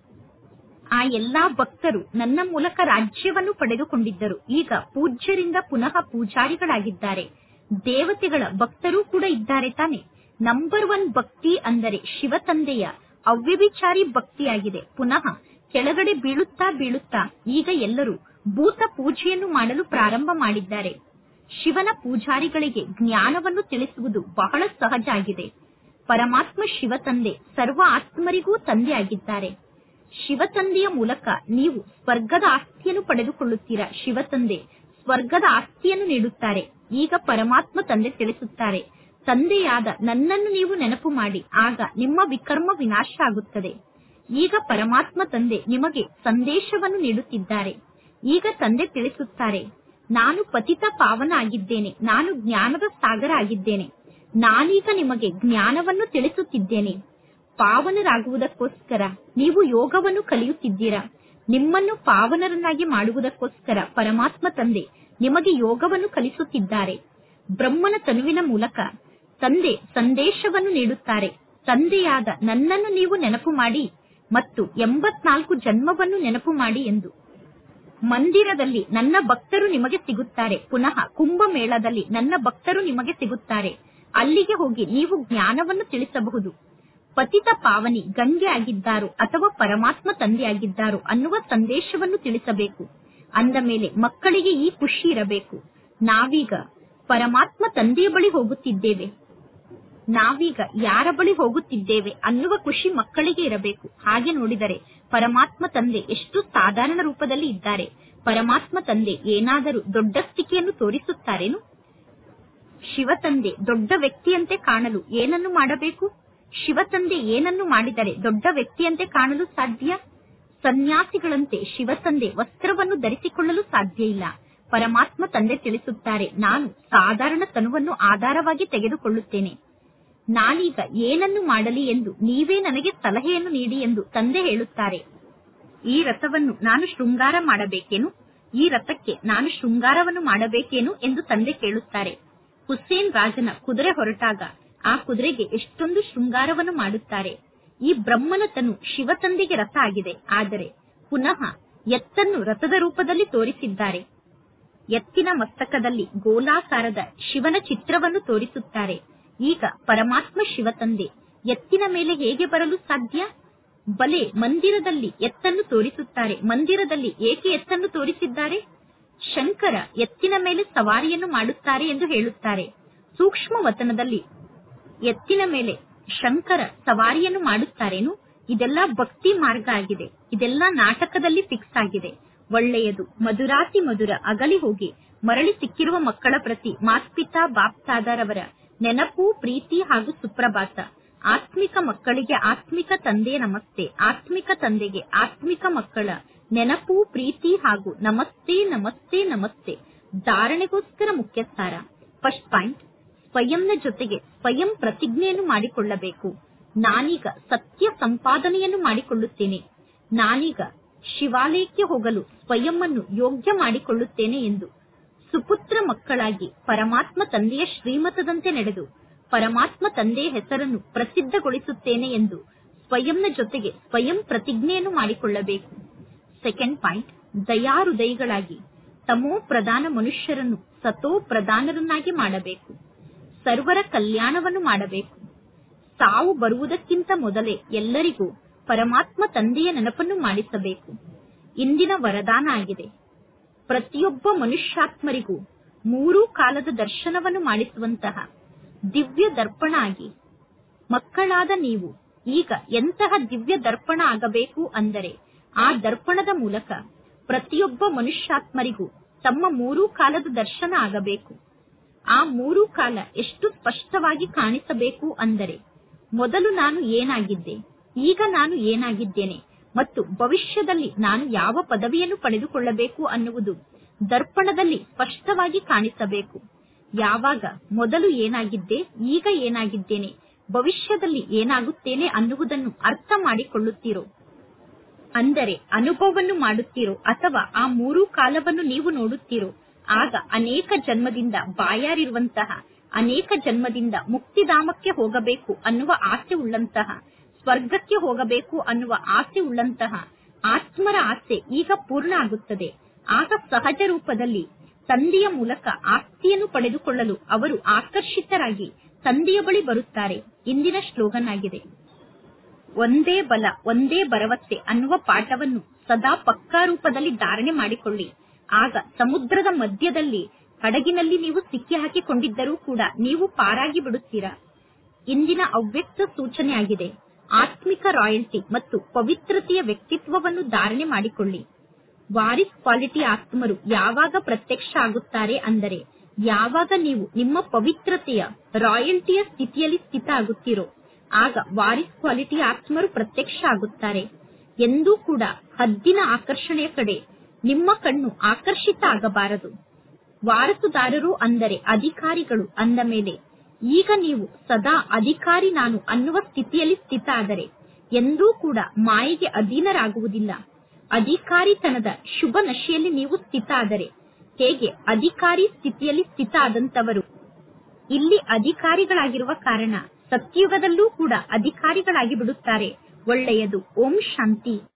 ಆ ಎಲ್ಲಾ ಭಕ್ತರು ನನ್ನ ಮೂಲಕ ರಾಜ್ಯವನ್ನು ಪಡೆದುಕೊಂಡಿದ್ದರು ಈಗ ಪೂಜ್ಯರಿಂದ ಪುನಃ ಪೂಜಾರಿಗಳಾಗಿದ್ದಾರೆ ದೇವತೆಗಳ ಭಕ್ತರೂ ಕೂಡ ಇದ್ದಾರೆ ತಾನೆ ನಂಬರ್ ಒನ್ ಭಕ್ತಿ ಅಂದರೆ ಶಿವ ತಂದೆಯ ಅವ್ಯಭಿಚಾರಿ ಭಕ್ತಿಯಾಗಿದೆ ಪುನಃ ಕೆಳಗಡೆ ಬೀಳುತ್ತಾ ಬೀಳುತ್ತಾ ಈಗ ಎಲ್ಲರೂ ಭೂತ ಪೂಜೆಯನ್ನು ಮಾಡಲು ಪ್ರಾರಂಭ ಮಾಡಿದ್ದಾರೆ ಶಿವನ ಪೂಜಾರಿಗಳಿಗೆ ಜ್ಞಾನವನ್ನು ತಿಳಿಸುವುದು ಬಹಳ ಸಹಜ ಆಗಿದೆ ಪರಮಾತ್ಮ ಶಿವ ತಂದೆ ಸರ್ವ ಆತ್ಮರಿಗೂ ತಂದೆ ಆಗಿದ್ದಾರೆ ಶಿವ ತಂದೆಯ ಮೂಲಕ ನೀವು ಸ್ವರ್ಗದ ಆಸ್ತಿಯನ್ನು ಪಡೆದುಕೊಳ್ಳುತ್ತೀರಾ ಶಿವ ತಂದೆ ಸ್ವರ್ಗದ ಆಸ್ತಿಯನ್ನು ನೀಡುತ್ತಾರೆ ಈಗ ಪರಮಾತ್ಮ ತಂದೆ ತಿಳಿಸುತ್ತಾರೆ ತಂದೆಯಾದ ನನ್ನನ್ನು ನೀವು ನೆನಪು ಮಾಡಿ ಆಗ ನಿಮ್ಮ ವಿಕರ್ಮ ವಿನಾಶ ಆಗುತ್ತದೆ ಈಗ ಪರಮಾತ್ಮ ತಂದೆ ನಿಮಗೆ ಸಂದೇಶವನ್ನು ನೀಡುತ್ತಿದ್ದಾರೆ ಈಗ ತಂದೆ ತಿಳಿಸುತ್ತಾರೆ ನಾನು ಪತಿತ ಪಾವನ ಆಗಿದ್ದೇನೆ ನಾನು ಜ್ಞಾನದ ಸಾಗರ ಆಗಿದ್ದೇನೆ ನಾನೀಗ ನಿಮಗೆ ಜ್ಞಾನವನ್ನು ತಿಳಿಸುತ್ತಿದ್ದೇನೆ ಪಾವನರಾಗುವುದಕ್ಕೋಸ್ಕರ ನೀವು ಯೋಗವನ್ನು ಕಲಿಯುತ್ತಿದ್ದೀರಾ ನಿಮ್ಮನ್ನು ಪಾವನರನ್ನಾಗಿ ಮಾಡುವುದಕ್ಕೋಸ್ಕರ ಪರಮಾತ್ಮ ತಂದೆ ನಿಮಗೆ ಯೋಗವನ್ನು ಕಲಿಸುತ್ತಿದ್ದಾರೆ ಬ್ರಹ್ಮನ ತನುವಿನ ಮೂಲಕ ತಂದೆ ಸಂದೇಶವನ್ನು ನೀಡುತ್ತಾರೆ ತಂದೆಯಾದ ನನ್ನನ್ನು ನೀವು ನೆನಪು ಮಾಡಿ ಮತ್ತು ಎಂಬತ್ನಾಲ್ಕು ಜನ್ಮವನ್ನು ನೆನಪು ಮಾಡಿ ಎಂದು ಮಂದಿರದಲ್ಲಿ ನನ್ನ ಭಕ್ತರು ನಿಮಗೆ ಸಿಗುತ್ತಾರೆ ಪುನಃ ಕುಂಭಮೇಳದಲ್ಲಿ ನನ್ನ ಭಕ್ತರು ನಿಮಗೆ ಸಿಗುತ್ತಾರೆ ಅಲ್ಲಿಗೆ ಹೋಗಿ ನೀವು ಜ್ಞಾನವನ್ನು ತಿಳಿಸಬಹುದು ಪತಿತ ಪಾವನಿ ಗಂಗೆ ಆಗಿದ್ದಾರೋ ಅಥವಾ ಪರಮಾತ್ಮ ತಂದೆಯಾಗಿದ್ದಾರೋ ಅನ್ನುವ ಸಂದೇಶವನ್ನು ತಿಳಿಸಬೇಕು ಅಂದ ಮೇಲೆ ಮಕ್ಕಳಿಗೆ ಈ ಖುಷಿ ಇರಬೇಕು ನಾವೀಗ ಪರಮಾತ್ಮ ತಂದೆಯ ಬಳಿ ಹೋಗುತ್ತಿದ್ದೇವೆ ನಾವೀಗ ಯಾರ ಬಳಿ ಹೋಗುತ್ತಿದ್ದೇವೆ ಅನ್ನುವ ಖುಷಿ ಮಕ್ಕಳಿಗೆ ಇರಬೇಕು ಹಾಗೆ ನೋಡಿದರೆ ಪರಮಾತ್ಮ ತಂದೆ ಎಷ್ಟು ಸಾಧಾರಣ ರೂಪದಲ್ಲಿ ಇದ್ದಾರೆ ಪರಮಾತ್ಮ ತಂದೆ ಏನಾದರೂ ದೊಡ್ಡ ಸ್ಥಿತಿಯನ್ನು ತೋರಿಸುತ್ತಾರೇನು ಶಿವ ತಂದೆ ದೊಡ್ಡ ವ್ಯಕ್ತಿಯಂತೆ ಕಾಣಲು ಏನನ್ನು ಮಾಡಬೇಕು ಶಿವ ತಂದೆ ಏನನ್ನು ಮಾಡಿದರೆ ದೊಡ್ಡ ವ್ಯಕ್ತಿಯಂತೆ ಕಾಣಲು ಸಾಧ್ಯ ಸನ್ಯಾಸಿಗಳಂತೆ ಶಿವ ತಂದೆ ವಸ್ತ್ರವನ್ನು ಧರಿಸಿಕೊಳ್ಳಲು ಸಾಧ್ಯ ಇಲ್ಲ ಪರಮಾತ್ಮ ತಂದೆ ತಿಳಿಸುತ್ತಾರೆ ನಾನು ಸಾಧಾರಣ ತನುವನ್ನು ಆಧಾರವಾಗಿ ತೆಗೆದುಕೊಳ್ಳುತ್ತೇನೆ ನಾನೀಗ ಏನನ್ನು ಮಾಡಲಿ ಎಂದು ನೀವೇ ನನಗೆ ಸಲಹೆಯನ್ನು ನೀಡಿ ಎಂದು ತಂದೆ ಹೇಳುತ್ತಾರೆ ಈ ರಥವನ್ನು ನಾನು ಶೃಂಗಾರ ಮಾಡಬೇಕೇನು ಈ ರಥಕ್ಕೆ ನಾನು ಶೃಂಗಾರವನ್ನು ಮಾಡಬೇಕೇನು ಎಂದು ತಂದೆ ಕೇಳುತ್ತಾರೆ ಹುಸೇನ್ ರಾಜನ ಕುದುರೆ ಹೊರಟಾಗ ಆ ಕುದುರೆಗೆ ಎಷ್ಟೊಂದು ಶೃಂಗಾರವನ್ನು ಮಾಡುತ್ತಾರೆ ಈ ಬ್ರಹ್ಮನ ತನು ಶಿವ ತಂದೆಗೆ ರಥ ಆಗಿದೆ ಆದರೆ ಪುನಃ ಎತ್ತನ್ನು ರಥದ ರೂಪದಲ್ಲಿ ತೋರಿಸಿದ್ದಾರೆ ಎತ್ತಿನ ಮಸ್ತಕದಲ್ಲಿ ಗೋಲಾಕಾರದ ಶಿವನ ಚಿತ್ರವನ್ನು ತೋರಿಸುತ್ತಾರೆ ಈಗ ಪರಮಾತ್ಮ ಶಿವ ತಂದೆ ಎತ್ತಿನ ಮೇಲೆ ಹೇಗೆ ಬರಲು ಸಾಧ್ಯ ಬಲೆ ಮಂದಿರದಲ್ಲಿ ಎತ್ತನ್ನು ತೋರಿಸುತ್ತಾರೆ ಮಂದಿರದಲ್ಲಿ ಏಕೆ ಎತ್ತನ್ನು ತೋರಿಸಿದ್ದಾರೆ ಶಂಕರ ಎತ್ತಿನ ಮೇಲೆ ಸವಾರಿಯನ್ನು ಮಾಡುತ್ತಾರೆ ಎಂದು ಹೇಳುತ್ತಾರೆ ಸೂಕ್ಷ್ಮ ವತನದಲ್ಲಿ ಎತ್ತಿನ ಮೇಲೆ ಶಂಕರ ಸವಾರಿಯನ್ನು ಮಾಡುತ್ತಾರೇನು ಇದೆಲ್ಲ ಭಕ್ತಿ ಮಾರ್ಗ ಆಗಿದೆ ಇದೆಲ್ಲ ನಾಟಕದಲ್ಲಿ ಫಿಕ್ಸ್ ಆಗಿದೆ ಒಳ್ಳೆಯದು ಮಧುರಾತಿ ಮಧುರ ಅಗಲಿ ಹೋಗಿ ಮರಳಿ ಸಿಕ್ಕಿರುವ ಮಕ್ಕಳ ಪ್ರತಿ ಮಾತ್ಪಿತಾ ಬಾಪ್ತಾದರವರ ನೆನಪು ಪ್ರೀತಿ ಹಾಗೂ ಸುಪ್ರಭಾತ ಆತ್ಮಿಕ ಮಕ್ಕಳಿಗೆ ಆತ್ಮಿಕ ತಂದೆಯ ನಮಸ್ತೆ ಆತ್ಮಿಕ ತಂದೆಗೆ ಆತ್ಮಿಕ ಮಕ್ಕಳ ನೆನಪು ಪ್ರೀತಿ ಹಾಗೂ ನಮಸ್ತೆ ನಮಸ್ತೆ ನಮಸ್ತೆ ಧಾರಣೆಗೋಸ್ಕರ ಮುಖ್ಯ ಸಾರ ಫಸ್ಟ್ ಪಾಯಿಂಟ್ ಸ್ವಯಂನ ಜೊತೆಗೆ ಸ್ವಯಂ ಪ್ರತಿಜ್ಞೆಯನ್ನು ಮಾಡಿಕೊಳ್ಳಬೇಕು ನಾನೀಗ ಸತ್ಯ ಸಂಪಾದನೆಯನ್ನು ಮಾಡಿಕೊಳ್ಳುತ್ತೇನೆ ನಾನೀಗ ಶಿವಾಲಯಕ್ಕೆ ಹೋಗಲು ಸ್ವಯಂವನ್ನು ಯೋಗ್ಯ ಮಾಡಿಕೊಳ್ಳುತ್ತೇನೆ ಎಂದು ಸುಪುತ್ರ ಮಕ್ಕಳಾಗಿ ಪರಮಾತ್ಮ ತಂದೆಯ ಶ್ರೀಮತದಂತೆ ನಡೆದು ಪರಮಾತ್ಮ ತಂದೆಯ ಹೆಸರನ್ನು ಪ್ರಸಿದ್ಧಗೊಳಿಸುತ್ತೇನೆ ಎಂದು ಸ್ವಯಂನ ಜೊತೆಗೆ ಸ್ವಯಂ ಪ್ರತಿಜ್ಞೆಯನ್ನು ಮಾಡಿಕೊಳ್ಳಬೇಕು ಸೆಕೆಂಡ್ ಪಾಯಿಂಟ್ ದಯಾಹೃದಯಿಗಳಾಗಿ ತಮೋ ಪ್ರಧಾನ ಮನುಷ್ಯರನ್ನು ಸತೋ ಪ್ರಧಾನರನ್ನಾಗಿ ಮಾಡಬೇಕು ಸರ್ವರ ಕಲ್ಯಾಣವನ್ನು ಮಾಡಬೇಕು ಸಾವು ಬರುವುದಕ್ಕಿಂತ ಮೊದಲೇ ಎಲ್ಲರಿಗೂ ಪರಮಾತ್ಮ ತಂದೆಯ ನೆನಪನ್ನು ಮಾಡಿಸಬೇಕು ಇಂದಿನ ವರದಾನ ಆಗಿದೆ ಪ್ರತಿಯೊಬ್ಬ ಮನುಷ್ಯಾತ್ಮರಿಗೂ ಮೂರೂ ಕಾಲದ ದರ್ಶನವನ್ನು ಮಾಡಿಸುವಂತಹ ದಿವ್ಯ ದರ್ಪಣ ಆಗಿ ಮಕ್ಕಳಾದ ನೀವು ಈಗ ಎಂತಹ ದಿವ್ಯ ದರ್ಪಣ ಆಗಬೇಕು ಅಂದರೆ ಆ ದರ್ಪಣದ ಮೂಲಕ ಪ್ರತಿಯೊಬ್ಬ ಮನುಷ್ಯಾತ್ಮರಿಗೂ ತಮ್ಮ ಮೂರೂ ಕಾಲದ ದರ್ಶನ ಆಗಬೇಕು ಆ ಮೂರೂ ಕಾಲ ಎಷ್ಟು ಸ್ಪಷ್ಟವಾಗಿ ಕಾಣಿಸಬೇಕು ಅಂದರೆ ಮೊದಲು ನಾನು ಏನಾಗಿದ್ದೆ ಈಗ ನಾನು ಏನಾಗಿದ್ದೇನೆ ಮತ್ತು ಭವಿಷ್ಯದಲ್ಲಿ ನಾನು ಯಾವ ಪದವಿಯನ್ನು ಪಡೆದುಕೊಳ್ಳಬೇಕು ಅನ್ನುವುದು ದರ್ಪಣದಲ್ಲಿ ಸ್ಪಷ್ಟವಾಗಿ ಕಾಣಿಸಬೇಕು ಯಾವಾಗ ಮೊದಲು ಏನಾಗಿದ್ದೆ ಈಗ ಏನಾಗಿದ್ದೇನೆ ಭವಿಷ್ಯದಲ್ಲಿ ಏನಾಗುತ್ತೇನೆ ಅನ್ನುವುದನ್ನು ಅರ್ಥ ಮಾಡಿಕೊಳ್ಳುತ್ತೀರೋ ಅಂದರೆ ಅನುಭವವನ್ನು ಮಾಡುತ್ತೀರೋ ಅಥವಾ ಆ ಮೂರೂ ಕಾಲವನ್ನು ನೀವು ನೋಡುತ್ತೀರೋ ಆಗ ಅನೇಕ ಜನ್ಮದಿಂದ ಬಾಯಾರಿರುವಂತಹ ಅನೇಕ ಜನ್ಮದಿಂದ ಮುಕ್ತಿಧಾಮಕ್ಕೆ ಹೋಗಬೇಕು ಅನ್ನುವ ಆಸೆ ಉಳ್ಳಂತಹ ಸ್ವರ್ಗಕ್ಕೆ ಹೋಗಬೇಕು ಅನ್ನುವ ಆಸೆ ಉಳ್ಳಂತಹ ಆತ್ಮರ ಆಸೆ ಈಗ ಪೂರ್ಣ ಆಗುತ್ತದೆ ಆಗ ಸಹಜ ರೂಪದಲ್ಲಿ ತಂದೆಯ ಮೂಲಕ ಆಸ್ತಿಯನ್ನು ಪಡೆದುಕೊಳ್ಳಲು ಅವರು ಆಕರ್ಷಿತರಾಗಿ ತಂದೆಯ ಬಳಿ ಬರುತ್ತಾರೆ ಇಂದಿನ ಶ್ಲೋಗನ್ ಆಗಿದೆ ಒಂದೇ ಬಲ ಒಂದೇ ಭರವಸೆ ಅನ್ನುವ ಪಾಠವನ್ನು ಸದಾ ಪಕ್ಕಾ ರೂಪದಲ್ಲಿ ಧಾರಣೆ ಮಾಡಿಕೊಳ್ಳಿ ಆಗ ಸಮುದ್ರದ ಮಧ್ಯದಲ್ಲಿ ಹಡಗಿನಲ್ಲಿ ನೀವು ಸಿಕ್ಕಿ ಹಾಕಿಕೊಂಡಿದ್ದರೂ ಕೂಡ ನೀವು ಪಾರಾಗಿ ಬಿಡುತ್ತೀರಾ ಇಂದಿನ ಅವ್ಯಕ್ತ ಸೂಚನೆ ಆಗಿದೆ ಆತ್ಮಿಕ ರಾಯಲ್ಟಿ ಮತ್ತು ಪವಿತ್ರತೆಯ ವ್ಯಕ್ತಿತ್ವವನ್ನು ಧಾರಣೆ ಮಾಡಿಕೊಳ್ಳಿ ವಾರಿಸ್ ಕ್ವಾಲಿಟಿ ಆತ್ಮರು ಯಾವಾಗ ಪ್ರತ್ಯಕ್ಷ ಆಗುತ್ತಾರೆ ಅಂದರೆ ಯಾವಾಗ ನೀವು ನಿಮ್ಮ ಪವಿತ್ರತೆಯ ರಾಯಲ್ಟಿಯ ಸ್ಥಿತಿಯಲ್ಲಿ ಸ್ಥಿತ ಆಗುತ್ತೀರೋ ಆಗ ವಾರಿಸ್ ಕ್ವಾಲಿಟಿ ಆತ್ಮರು ಪ್ರತ್ಯಕ್ಷ ಆಗುತ್ತಾರೆ ಎಂದೂ ಕೂಡ ಹದ್ದಿನ ಆಕರ್ಷಣೆಯ ಕಡೆ ನಿಮ್ಮ ಕಣ್ಣು ಆಕರ್ಷಿತ ಆಗಬಾರದು ವಾರಸುದಾರರು ಅಂದರೆ ಅಧಿಕಾರಿಗಳು ಅಂದ ಮೇಲೆ ಈಗ ನೀವು ಸದಾ ಅಧಿಕಾರಿ ನಾನು ಅನ್ನುವ ಸ್ಥಿತಿಯಲ್ಲಿ ಸ್ಥಿತ ಆದರೆ ಎಂದೂ ಕೂಡ ಮಾಯೆಗೆ ಅಧೀನರಾಗುವುದಿಲ್ಲ ಅಧಿಕಾರಿತನದ ಶುಭ ನಶೆಯಲ್ಲಿ ನೀವು ಸ್ಥಿತ ಆದರೆ ಹೇಗೆ ಅಧಿಕಾರಿ ಸ್ಥಿತಿಯಲ್ಲಿ ಸ್ಥಿತ ಆದಂತವರು ಇಲ್ಲಿ ಅಧಿಕಾರಿಗಳಾಗಿರುವ ಕಾರಣ ಸತ್ಯುಗದಲ್ಲೂ ಕೂಡ ಅಧಿಕಾರಿಗಳಾಗಿ ಬಿಡುತ್ತಾರೆ ಒಳ್ಳೆಯದು ಓಂ ಶಾಂತಿ